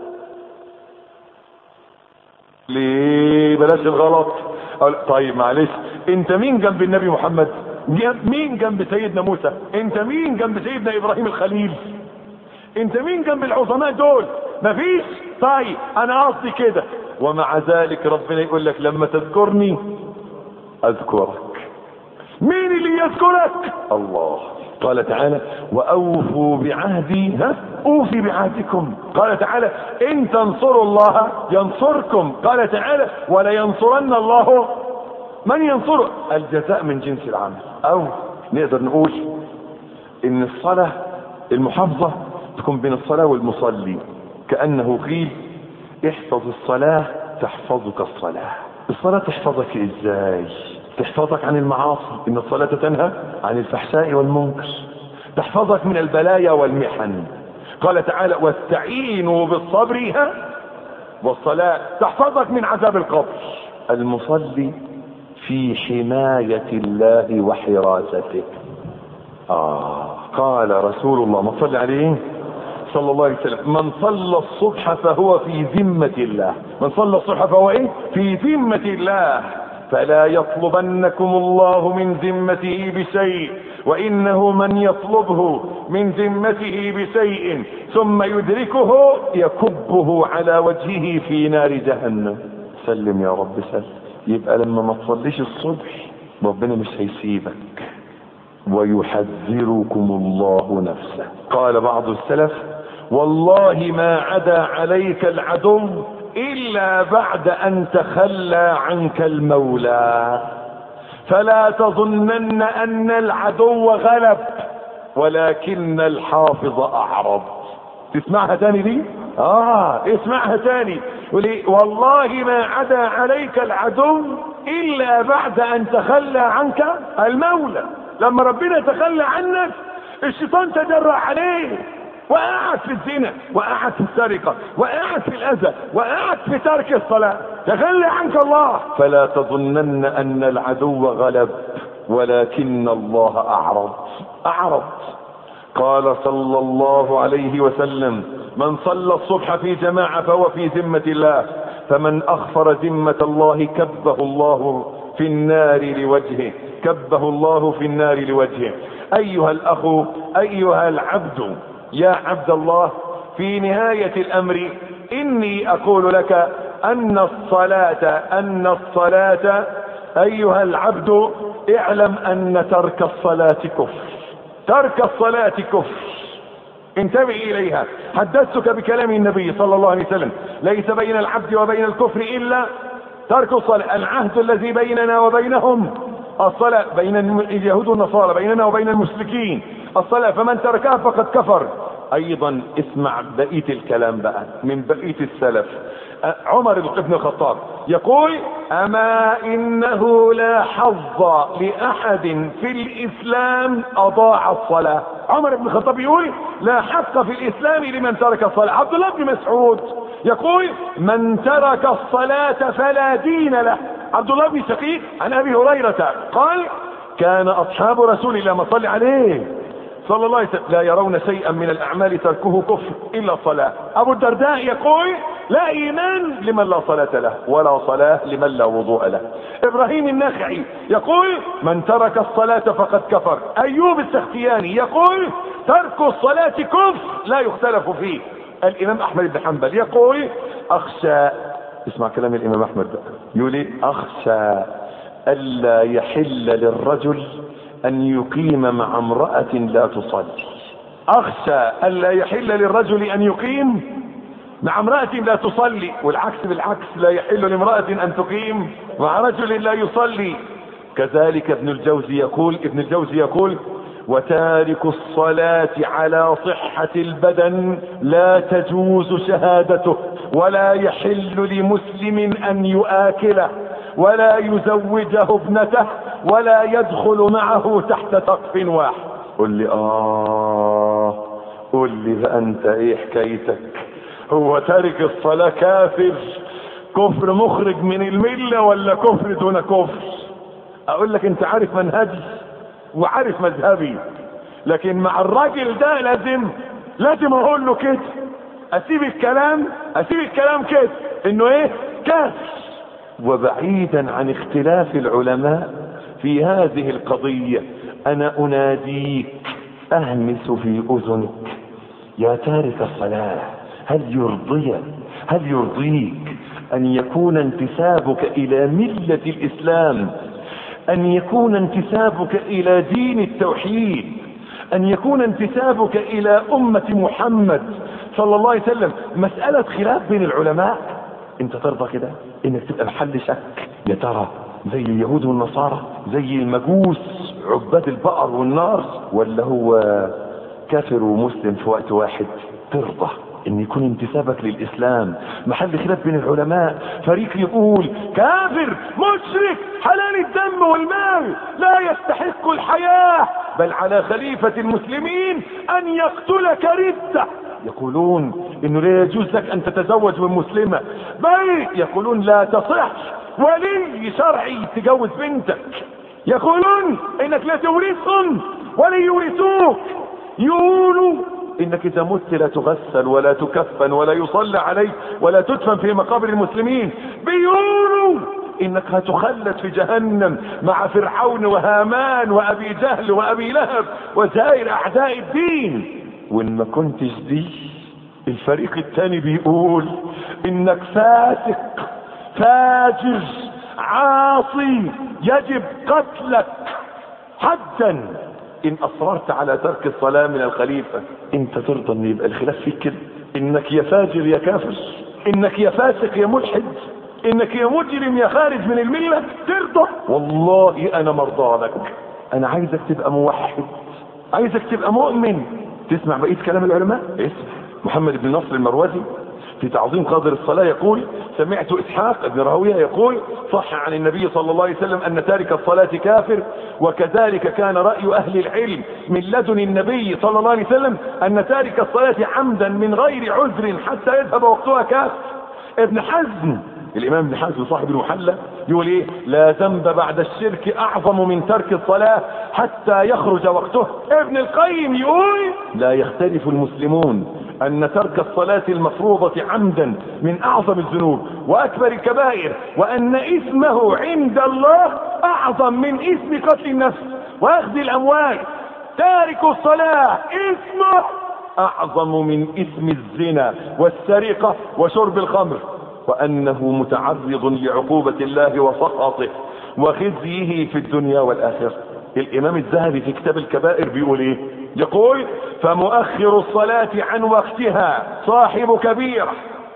ليه بلاش الغلط طيب معلش انت مين جنب النبي محمد مين جنب سيدنا موسى انت مين جنب سيدنا ابراهيم الخليل انت مين جنب العظماء دول مفيش طيب انا قصدي كده ومع ذلك ربنا يقول لك لما تذكرني اذكرك مين اللي يذكرك الله قال تعالى واوفوا بعهدي ها اوفي بعهدكم قال تعالى ان تنصروا الله ينصركم قال تعالى ولا ينصرن الله من ينصره الجزاء من جنس العمل او نقدر نقول ان الصلاة المحافظة تكون بين الصلاة والمصلي كأنه قيل احفظ الصلاة تحفظك الصلاة الصلاة تحفظك ازاي تحفظك عن المعاصي ان الصلاة تنهى عن الفحشاء والمنكر تحفظك من البلايا والمحن قال تعالى واستعينوا بالصبر ها والصلاة تحفظك من عذاب القبر المصلي في حماية الله وحراسته آه قال رسول الله ما صلى عليه صلى الله عليه وسلم من صلى الصبح فهو في ذمة الله من صلى الصبح فهو ايه في ذمة الله فلا يطلبنكم الله من ذمته بشيء وانه من يطلبه من ذمته بشيء ثم يدركه يكبه على وجهه في نار جهنم سلم يا رب سلم يبقى لما ما تصليش الصبح ربنا مش هيسيبك ويحذركم الله نفسه قال بعض السلف والله ما عدا عليك العدو الا بعد ان تخلى عنك المولى فلا تظنن ان العدو غلب ولكن الحافظ اعرض تسمعها تاني دي اه اسمعها تاني ولي والله ما عدا عليك العدو الا بعد ان تخلى عنك المولى لما ربنا تخلى عنك الشيطان تجرع عليه وقعد في الزنا وقعد في السرقة وقعد في الاذى وقعد في ترك الصلاة تخلى عنك الله فلا تظنن ان العدو غلب ولكن الله اعرض اعرض قال صلى الله عليه وسلم من صلى الصبح في جماعة فهو في ذمة الله فمن اخفر ذمة الله كبه الله في النار لوجهه كبه الله في النار لوجهه ايها الاخ ايها العبد يا عبد الله في نهاية الامر اني اقول لك ان الصلاة ان الصلاة ايها العبد اعلم ان ترك الصلاة كفر ترك الصلاة كفر انتبه اليها حدثتك بكلام النبي صلى الله عليه وسلم ليس بين العبد وبين الكفر الا ترك الصلاة العهد الذي بيننا وبينهم الصلاة بين اليهود والنصارى بيننا وبين المشركين الصلاة فمن تركها فقد كفر ايضا اسمع بقية الكلام بقى من بقية السلف عمر بن الخطاب يقول اما انه لا حظ لاحد في الاسلام اضاع الصلاة عمر بن الخطاب يقول لا حق في الاسلام لمن ترك الصلاة عبد الله بن مسعود يقول من ترك الصلاة فلا دين له عبد الله بن شقيق عن ابي هريرة قال كان اصحاب رسول الله ما صلي عليه صلى الله عليه وسلم لا يرون شيئا من الاعمال تركه كفر الا الصلاة ابو الدرداء يقول لا ايمان لمن لا صلاة له ولا صلاة لمن لا وضوء له ابراهيم النخعي يقول من ترك الصلاة فقد كفر ايوب السختياني يقول ترك الصلاة كفر لا يختلف فيه الامام احمد بن حنبل يقول اخشى اسمع كلام الامام احمد بقى يقول اخشى الا يحل للرجل ان يقيم مع امرأة لا تصلي اخشى الا يحل للرجل ان يقيم مع امرأة لا تصلي والعكس بالعكس لا يحل لامرأة ان تقيم مع رجل لا يصلي كذلك ابن الجوزي يقول ابن الجوزي يقول وتارك الصلاة على صحة البدن لا تجوز شهادته ولا يحل لمسلم ان يآكله ولا يزوجه ابنته ولا يدخل معه تحت سقف واحد قل لي اه قل لي بقى انت ايه حكايتك هو تارك الصلاة كافر كفر مخرج من الملة ولا كفر دون كفر اقول لك انت عارف منهجي وعارف مذهبي لكن مع الراجل ده لازم لازم اقول له كده اسيب الكلام اسيب الكلام كده انه ايه كافر وبعيدا عن اختلاف العلماء في هذه القضية انا اناديك اهمس في اذنك يا تارك الصلاة هل يرضيك هل يرضيك ان يكون انتسابك الى ملة الاسلام ان يكون انتسابك الى دين التوحيد ان يكون انتسابك الى امة محمد صلى الله عليه وسلم مسألة خلاف بين العلماء انت ترضى كده انك تبقى محل شك يا ترى زي اليهود والنصارى زي المجوس عباد البقر والنار ولا هو كافر ومسلم في وقت واحد ترضى ان يكون انتسابك للاسلام محل خلاف بين العلماء فريق يقول كافر مشرك حلال الدم والمال لا يستحق الحياة بل على خليفة المسلمين ان يقتلك ردة يقولون انه لا يجوز لك ان تتزوج من مسلمة بل يقولون لا تصح ولي شرعي تجوز بنتك يقولون انك لا تورثهم ولا يورثوك يقولوا انك اذا مت لا تغسل ولا تكفن ولا يصلى عليك ولا تدفن في مقابر المسلمين بيقولوا انك هتخلد في جهنم مع فرعون وهامان وابي جهل وابي لهب وسائر اعداء الدين وان ما كنتش دي الفريق الثاني بيقول انك فاسق فاجر عاصي يجب قتلك حدا ان اصررت على ترك الصلاة من الخليفة انت ترضى ان يبقى الخلاف فيك كده انك يا فاجر يا كافر انك يا فاسق يا ملحد انك يا مجرم يا خارج من الملة ترضى والله انا مرضى لك انا عايزك تبقى موحد عايزك تبقى مؤمن تسمع بقية كلام العلماء اسمع محمد بن نصر المروزي في تعظيم قدر الصلاة يقول سمعت اسحاق بن راهويه يقول صح عن النبي صلى الله عليه وسلم ان تارك الصلاة كافر وكذلك كان رأي اهل العلم من لدن النبي صلى الله عليه وسلم ان تارك الصلاة عمدا من غير عذر حتى يذهب وقتها كافر ابن حزم الامام ابن حزم صاحب المحلى يقول ايه لا ذنب بعد الشرك اعظم من ترك الصلاة حتى يخرج وقته ابن القيم يقول لا يختلف المسلمون ان ترك الصلاة المفروضة عمدا من اعظم الذنوب واكبر الكبائر وان اسمه عند الله اعظم من اسم قتل النفس واخذ الاموال تارك الصلاة اسمه اعظم من اسم الزنا والسرقة وشرب الخمر وانه متعرض لعقوبة الله وسخطه وخزيه في الدنيا والاخرة الامام الذهبي في كتاب الكبائر بيقول ايه يقول فمؤخر الصلاة عن وقتها صاحب كبيرة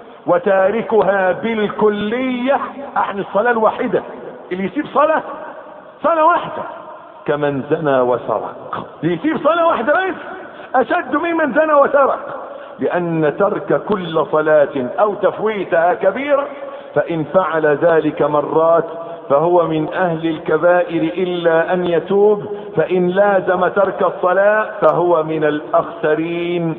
وتاركها بالكلية عن الصلاة الواحدة اللي يسيب صلاة صلاة واحدة كمن زنى وسرق اللي يسيب صلاة واحدة بس اشد ممن زنى وسرق لان ترك كل صلاة او تفويتها كبيرة فان فعل ذلك مرات فهو من اهل الكبائر الا ان يتوب فان لازم ترك الصلاة فهو من الاخسرين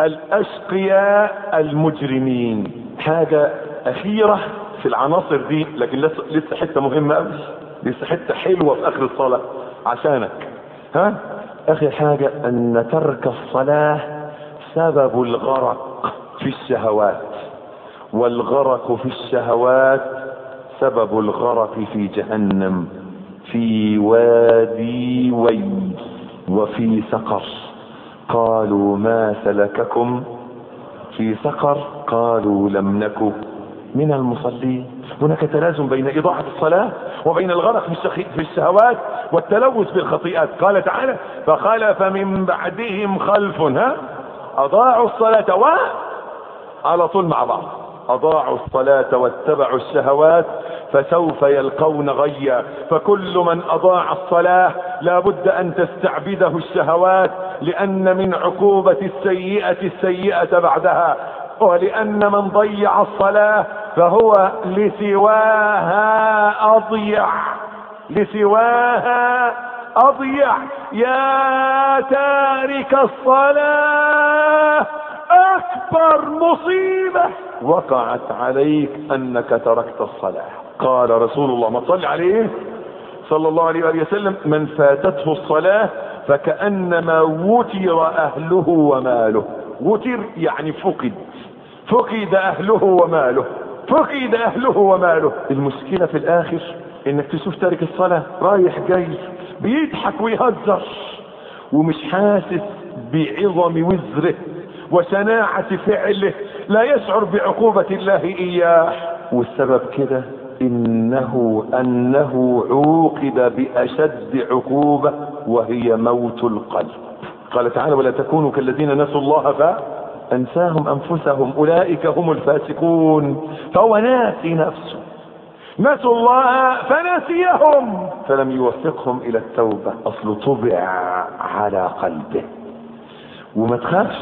الاشقياء المجرمين حاجة اخيرة في العناصر دي لكن لسه لسه حتة مهمة قوي لسه حتة حلوة في اخر الصلاة عشانك ها اخر حاجة ان ترك الصلاة سبب الغرق في الشهوات والغرق في الشهوات سبب الغرق في جهنم في وادي ويل وفي سقر قالوا ما سلككم في سقر قالوا لم نك من المصلين هناك تلازم بين إضاعة الصلاة وبين الغرق في الشهوات والتلوث بالخطيئات قال تعالى فخلف من بعدهم خلف ها أضاعوا الصلاة و على طول مع بعض أضاعوا الصلاة واتبعوا الشهوات فسوف يلقون غيا فكل من أضاع الصلاة لا بد أن تستعبده الشهوات لأن من عقوبة السيئة السيئة بعدها ولأن من ضيع الصلاة فهو لسواها أضيع لسواها أضيع يا تارك الصلاة اكبر مصيبة وقعت عليك انك تركت الصلاة قال رسول الله ما تصلي عليه صلى الله عليه وآله وسلم من فاتته الصلاة فكأنما وتر اهله وماله وتر يعني فقد فقد اهله وماله فقد اهله وماله المشكلة في الاخر انك تشوف تارك الصلاة رايح جاي بيضحك ويهزر ومش حاسس بعظم وزره وشناعة فعله لا يشعر بعقوبة الله اياه والسبب كده انه انه عوقب باشد عقوبة وهي موت القلب قال تعالى ولا تكونوا كالذين نسوا الله فانساهم انفسهم اولئك هم الفاسقون فهو ناسي نفسه نسوا الله فنسيهم فلم يوفقهم الى التوبة اصل طبع على قلبه وما تخافش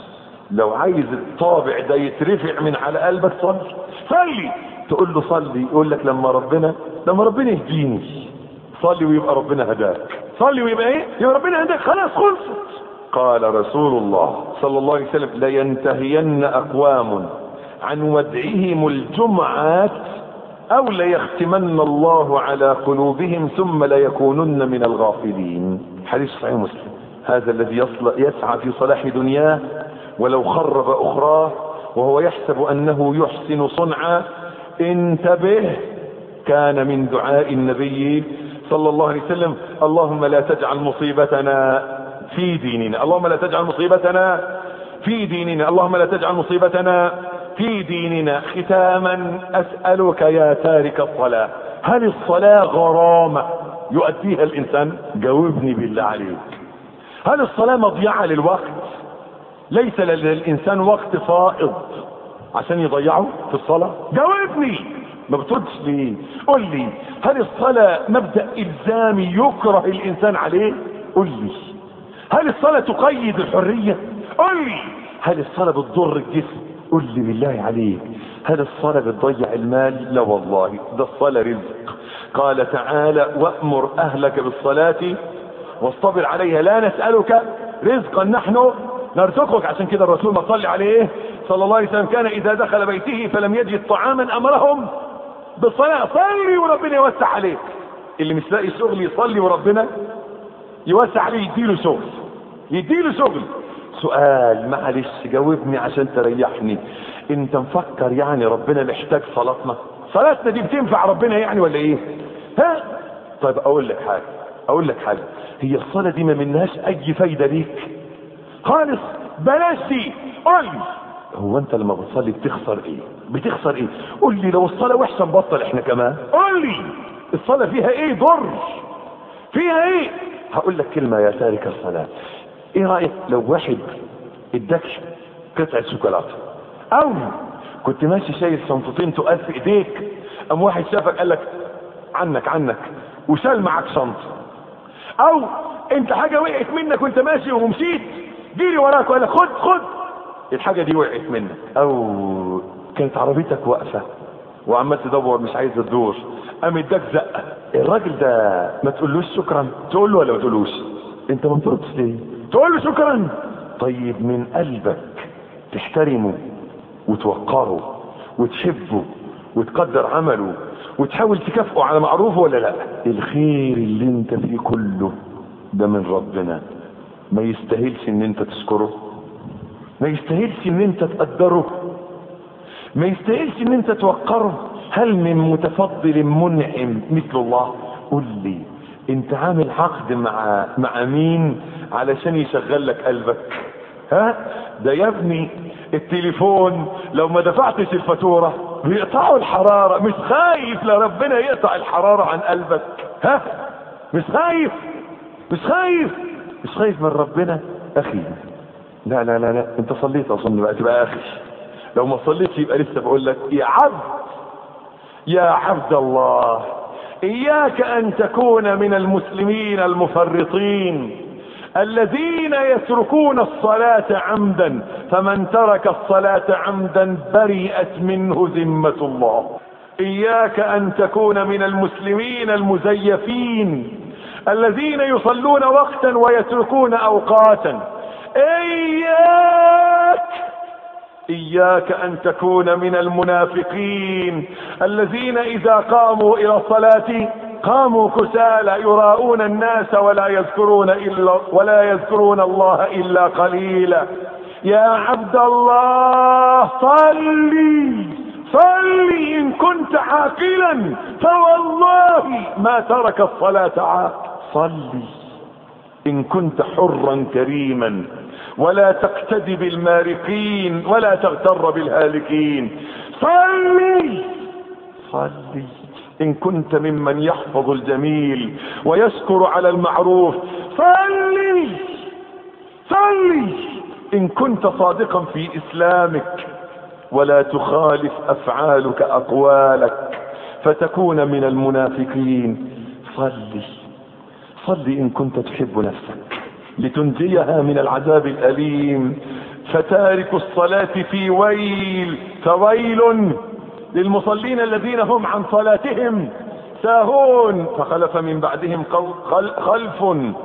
لو عايز الطابع ده يترفع من على قلبك صلي صلي تقول له صلي يقول لك لما ربنا لما ربنا يهديني صلي ويبقى ربنا هداك صلي ويبقى ايه يبقى ربنا هداك خلاص خلصت قال رسول الله صلى الله عليه وسلم لينتهين اقوام عن ودعهم الجمعات او ليختمن الله على قلوبهم ثم ليكونن من الغافلين حديث صحيح مسلم هذا الذي يصل يسعى في صلاح دنياه ولو خرب اخراه وهو يحسب انه يحسن صنعا انتبه كان من دعاء النبي صلى الله عليه وسلم اللهم لا تجعل مصيبتنا في ديننا اللهم لا تجعل مصيبتنا في ديننا اللهم لا تجعل مصيبتنا في ديننا ختاما اسألك يا تارك الصلاة هل الصلاة غرامة يؤديها الانسان جاوبني بالله عليك هل الصلاة مضيعة للوقت ليس للانسان وقت فائض عشان يضيعه في الصلاة جاوبني ما بتردش ليه قول لي هل الصلاة مبدأ الزامي يكره الانسان عليه قول لي هل الصلاة تقيد الحرية قول لي هل الصلاة بتضر الجسم قول لي بالله عليك هل الصلاة بتضيع المال لا والله ده الصلاة رزق قال تعالى وأمر أهلك بالصلاة واصطبر عليها لا نسألك رزقا نحن نرزقك عشان كده الرسول ما صلي عليه صلى الله عليه وسلم كان إذا دخل بيته فلم يجد طعاما أمرهم بالصلاة صلي وربنا يوسع عليك اللي مش لاقي شغل يصلي وربنا يوسع عليه يديله شغل يديله شغل سؤال معلش جاوبني عشان تريحني انت مفكر يعني ربنا محتاج صلاتنا صلاتنا دي بتنفع ربنا يعني ولا ايه ها طيب اقول لك حاجه اقول لك حاجه هي الصلاه دي ما منهاش اي فايده ليك خالص بلاش دي قول لي هو انت لما بتصلي بتخسر ايه بتخسر ايه قول لي لو الصلاه وحشه نبطل احنا كمان قول لي الصلاه فيها ايه ضر فيها ايه هقول لك كلمه يا تارك الصلاه ايه رايك لو واحد اداك قطعه شوكولاته او كنت ماشي شايل شنطتين تقال في ايديك قام واحد شافك قال لك عنك عنك وشال معاك شنطه او انت حاجه وقعت منك وانت ماشي ومشيت جيري وراك وقال لك خد خد الحاجه دي وقعت منك او كانت عربيتك واقفه وعمال تدور مش عايز تدور قام اداك زقه الراجل ده ما تقولوش شكرا تقول له ولا ما تقولوش انت ما بتردش ليه تقول له شكرا طيب من قلبك تحترمه وتوقره وتحبه وتقدر عمله وتحاول تكافئه على معروفه ولا لا الخير اللي انت فيه كله ده من ربنا ما يستاهلش ان انت تشكره ما يستاهلش ان انت تقدره ما يستاهلش ان انت توقره هل من متفضل منعم مثل الله قل لي انت عامل عقد مع مع مين علشان يشغل لك قلبك ها ده يا ابني التليفون لو ما دفعتش الفاتورة بيقطعوا الحرارة مش خايف لربنا يقطع الحرارة عن قلبك ها مش خايف مش خايف مش خايف من ربنا اخي لا لا لا لا انت صليت اظن بقى تبقى اخي لو ما صليتش يبقى لسه بقول لك يا عبد يا عبد الله اياك ان تكون من المسلمين المفرطين الذين يتركون الصلاة عمدا فمن ترك الصلاة عمدا برئت منه ذمة الله اياك ان تكون من المسلمين المزيفين الذين يصلون وقتا ويتركون اوقاتا اياك اياك ان تكون من المنافقين الذين اذا قاموا الى الصلاة قاموا كسالى يراءون الناس ولا يذكرون الا ولا يذكرون الله الا قليلا يا عبد الله صلي صلي ان كنت عاقلا فوالله ما ترك الصلاة عاق صلي ان كنت حرا كريما ولا تقتدي بالمارقين ولا تغتر بالهالكين صلي صلي ان كنت ممن يحفظ الجميل ويشكر على المعروف صلي صلي ان كنت صادقا في اسلامك ولا تخالف افعالك اقوالك فتكون من المنافقين صلي صلي ان كنت تحب نفسك لتنجيها من العذاب الاليم فتارك الصلاة في ويل فويل للمصلين الذين هم عن صلاتهم ساهون فخلف من بعدهم خلف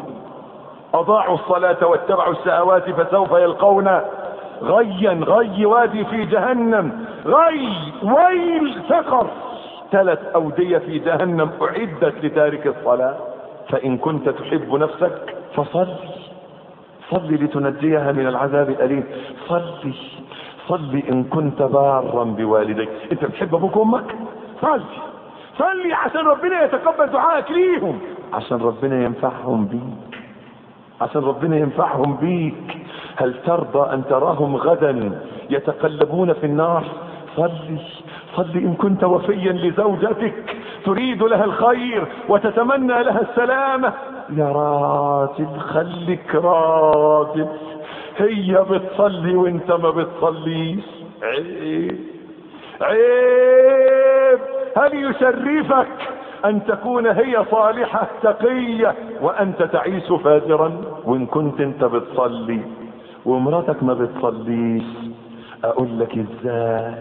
اضاعوا الصلاة واتبعوا الشهوات فسوف يلقون غيا غي وادي في جهنم غي ويل سقر ثلاث اودية في جهنم اعدت لتارك الصلاة فان كنت تحب نفسك فصل صل لتنجيها من العذاب الاليم صلي صلي ان كنت بارا بوالديك انت بتحب ابوك وامك صلي صلي عشان ربنا يتقبل دعائك ليهم عشان ربنا ينفعهم بيك عشان ربنا ينفعهم بيك هل ترضى ان تراهم غدا يتقلبون في النار صلي صلي ان كنت وفيا لزوجتك تريد لها الخير وتتمنى لها السلامة يا راجل خليك راجل هي بتصلي وانت ما بتصليش عيب عيب هل يشرفك ان تكون هي صالحة تقية وانت تعيش فاجرا وان كنت انت بتصلي ومراتك ما بتصليش اقول لك ازاي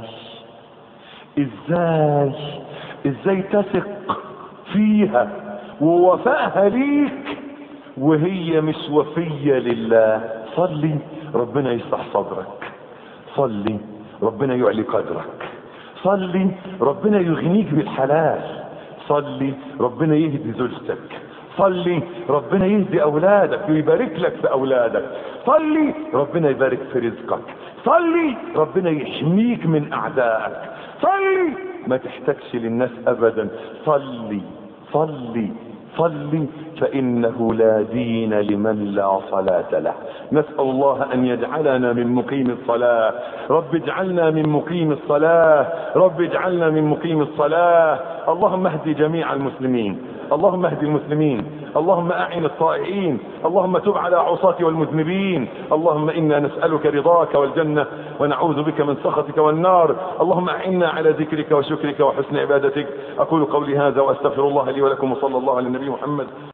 ازاي ازاي تثق فيها ووفائها ليك وهي مش وفية لله صلي ربنا يصلح صدرك صلي ربنا يعلي قدرك صلي ربنا يغنيك بالحلال صلي ربنا يهدي زوجتك صلي ربنا يهدي اولادك ويبارك لك في اولادك صلي ربنا يبارك في رزقك صلي ربنا يحميك من اعدائك صلي ما تحتاجش للناس ابدا صلي صلي صلي فانه لا دين لمن لا صلاة له نسأل الله ان يجعلنا من مقيم الصلاة رب اجعلنا من مقيم الصلاة رب اجعلنا من مقيم الصلاة اللهم اهدي جميع المسلمين اللهم اهد المسلمين اللهم اعن الطائعين اللهم تب على عصاة والمذنبين اللهم انا نسألك رضاك والجنة ونعوذ بك من سخطك والنار اللهم اعنا على ذكرك وشكرك وحسن عبادتك اقول قولي هذا واستغفر الله لي ولكم وصلى الله على النبي محمد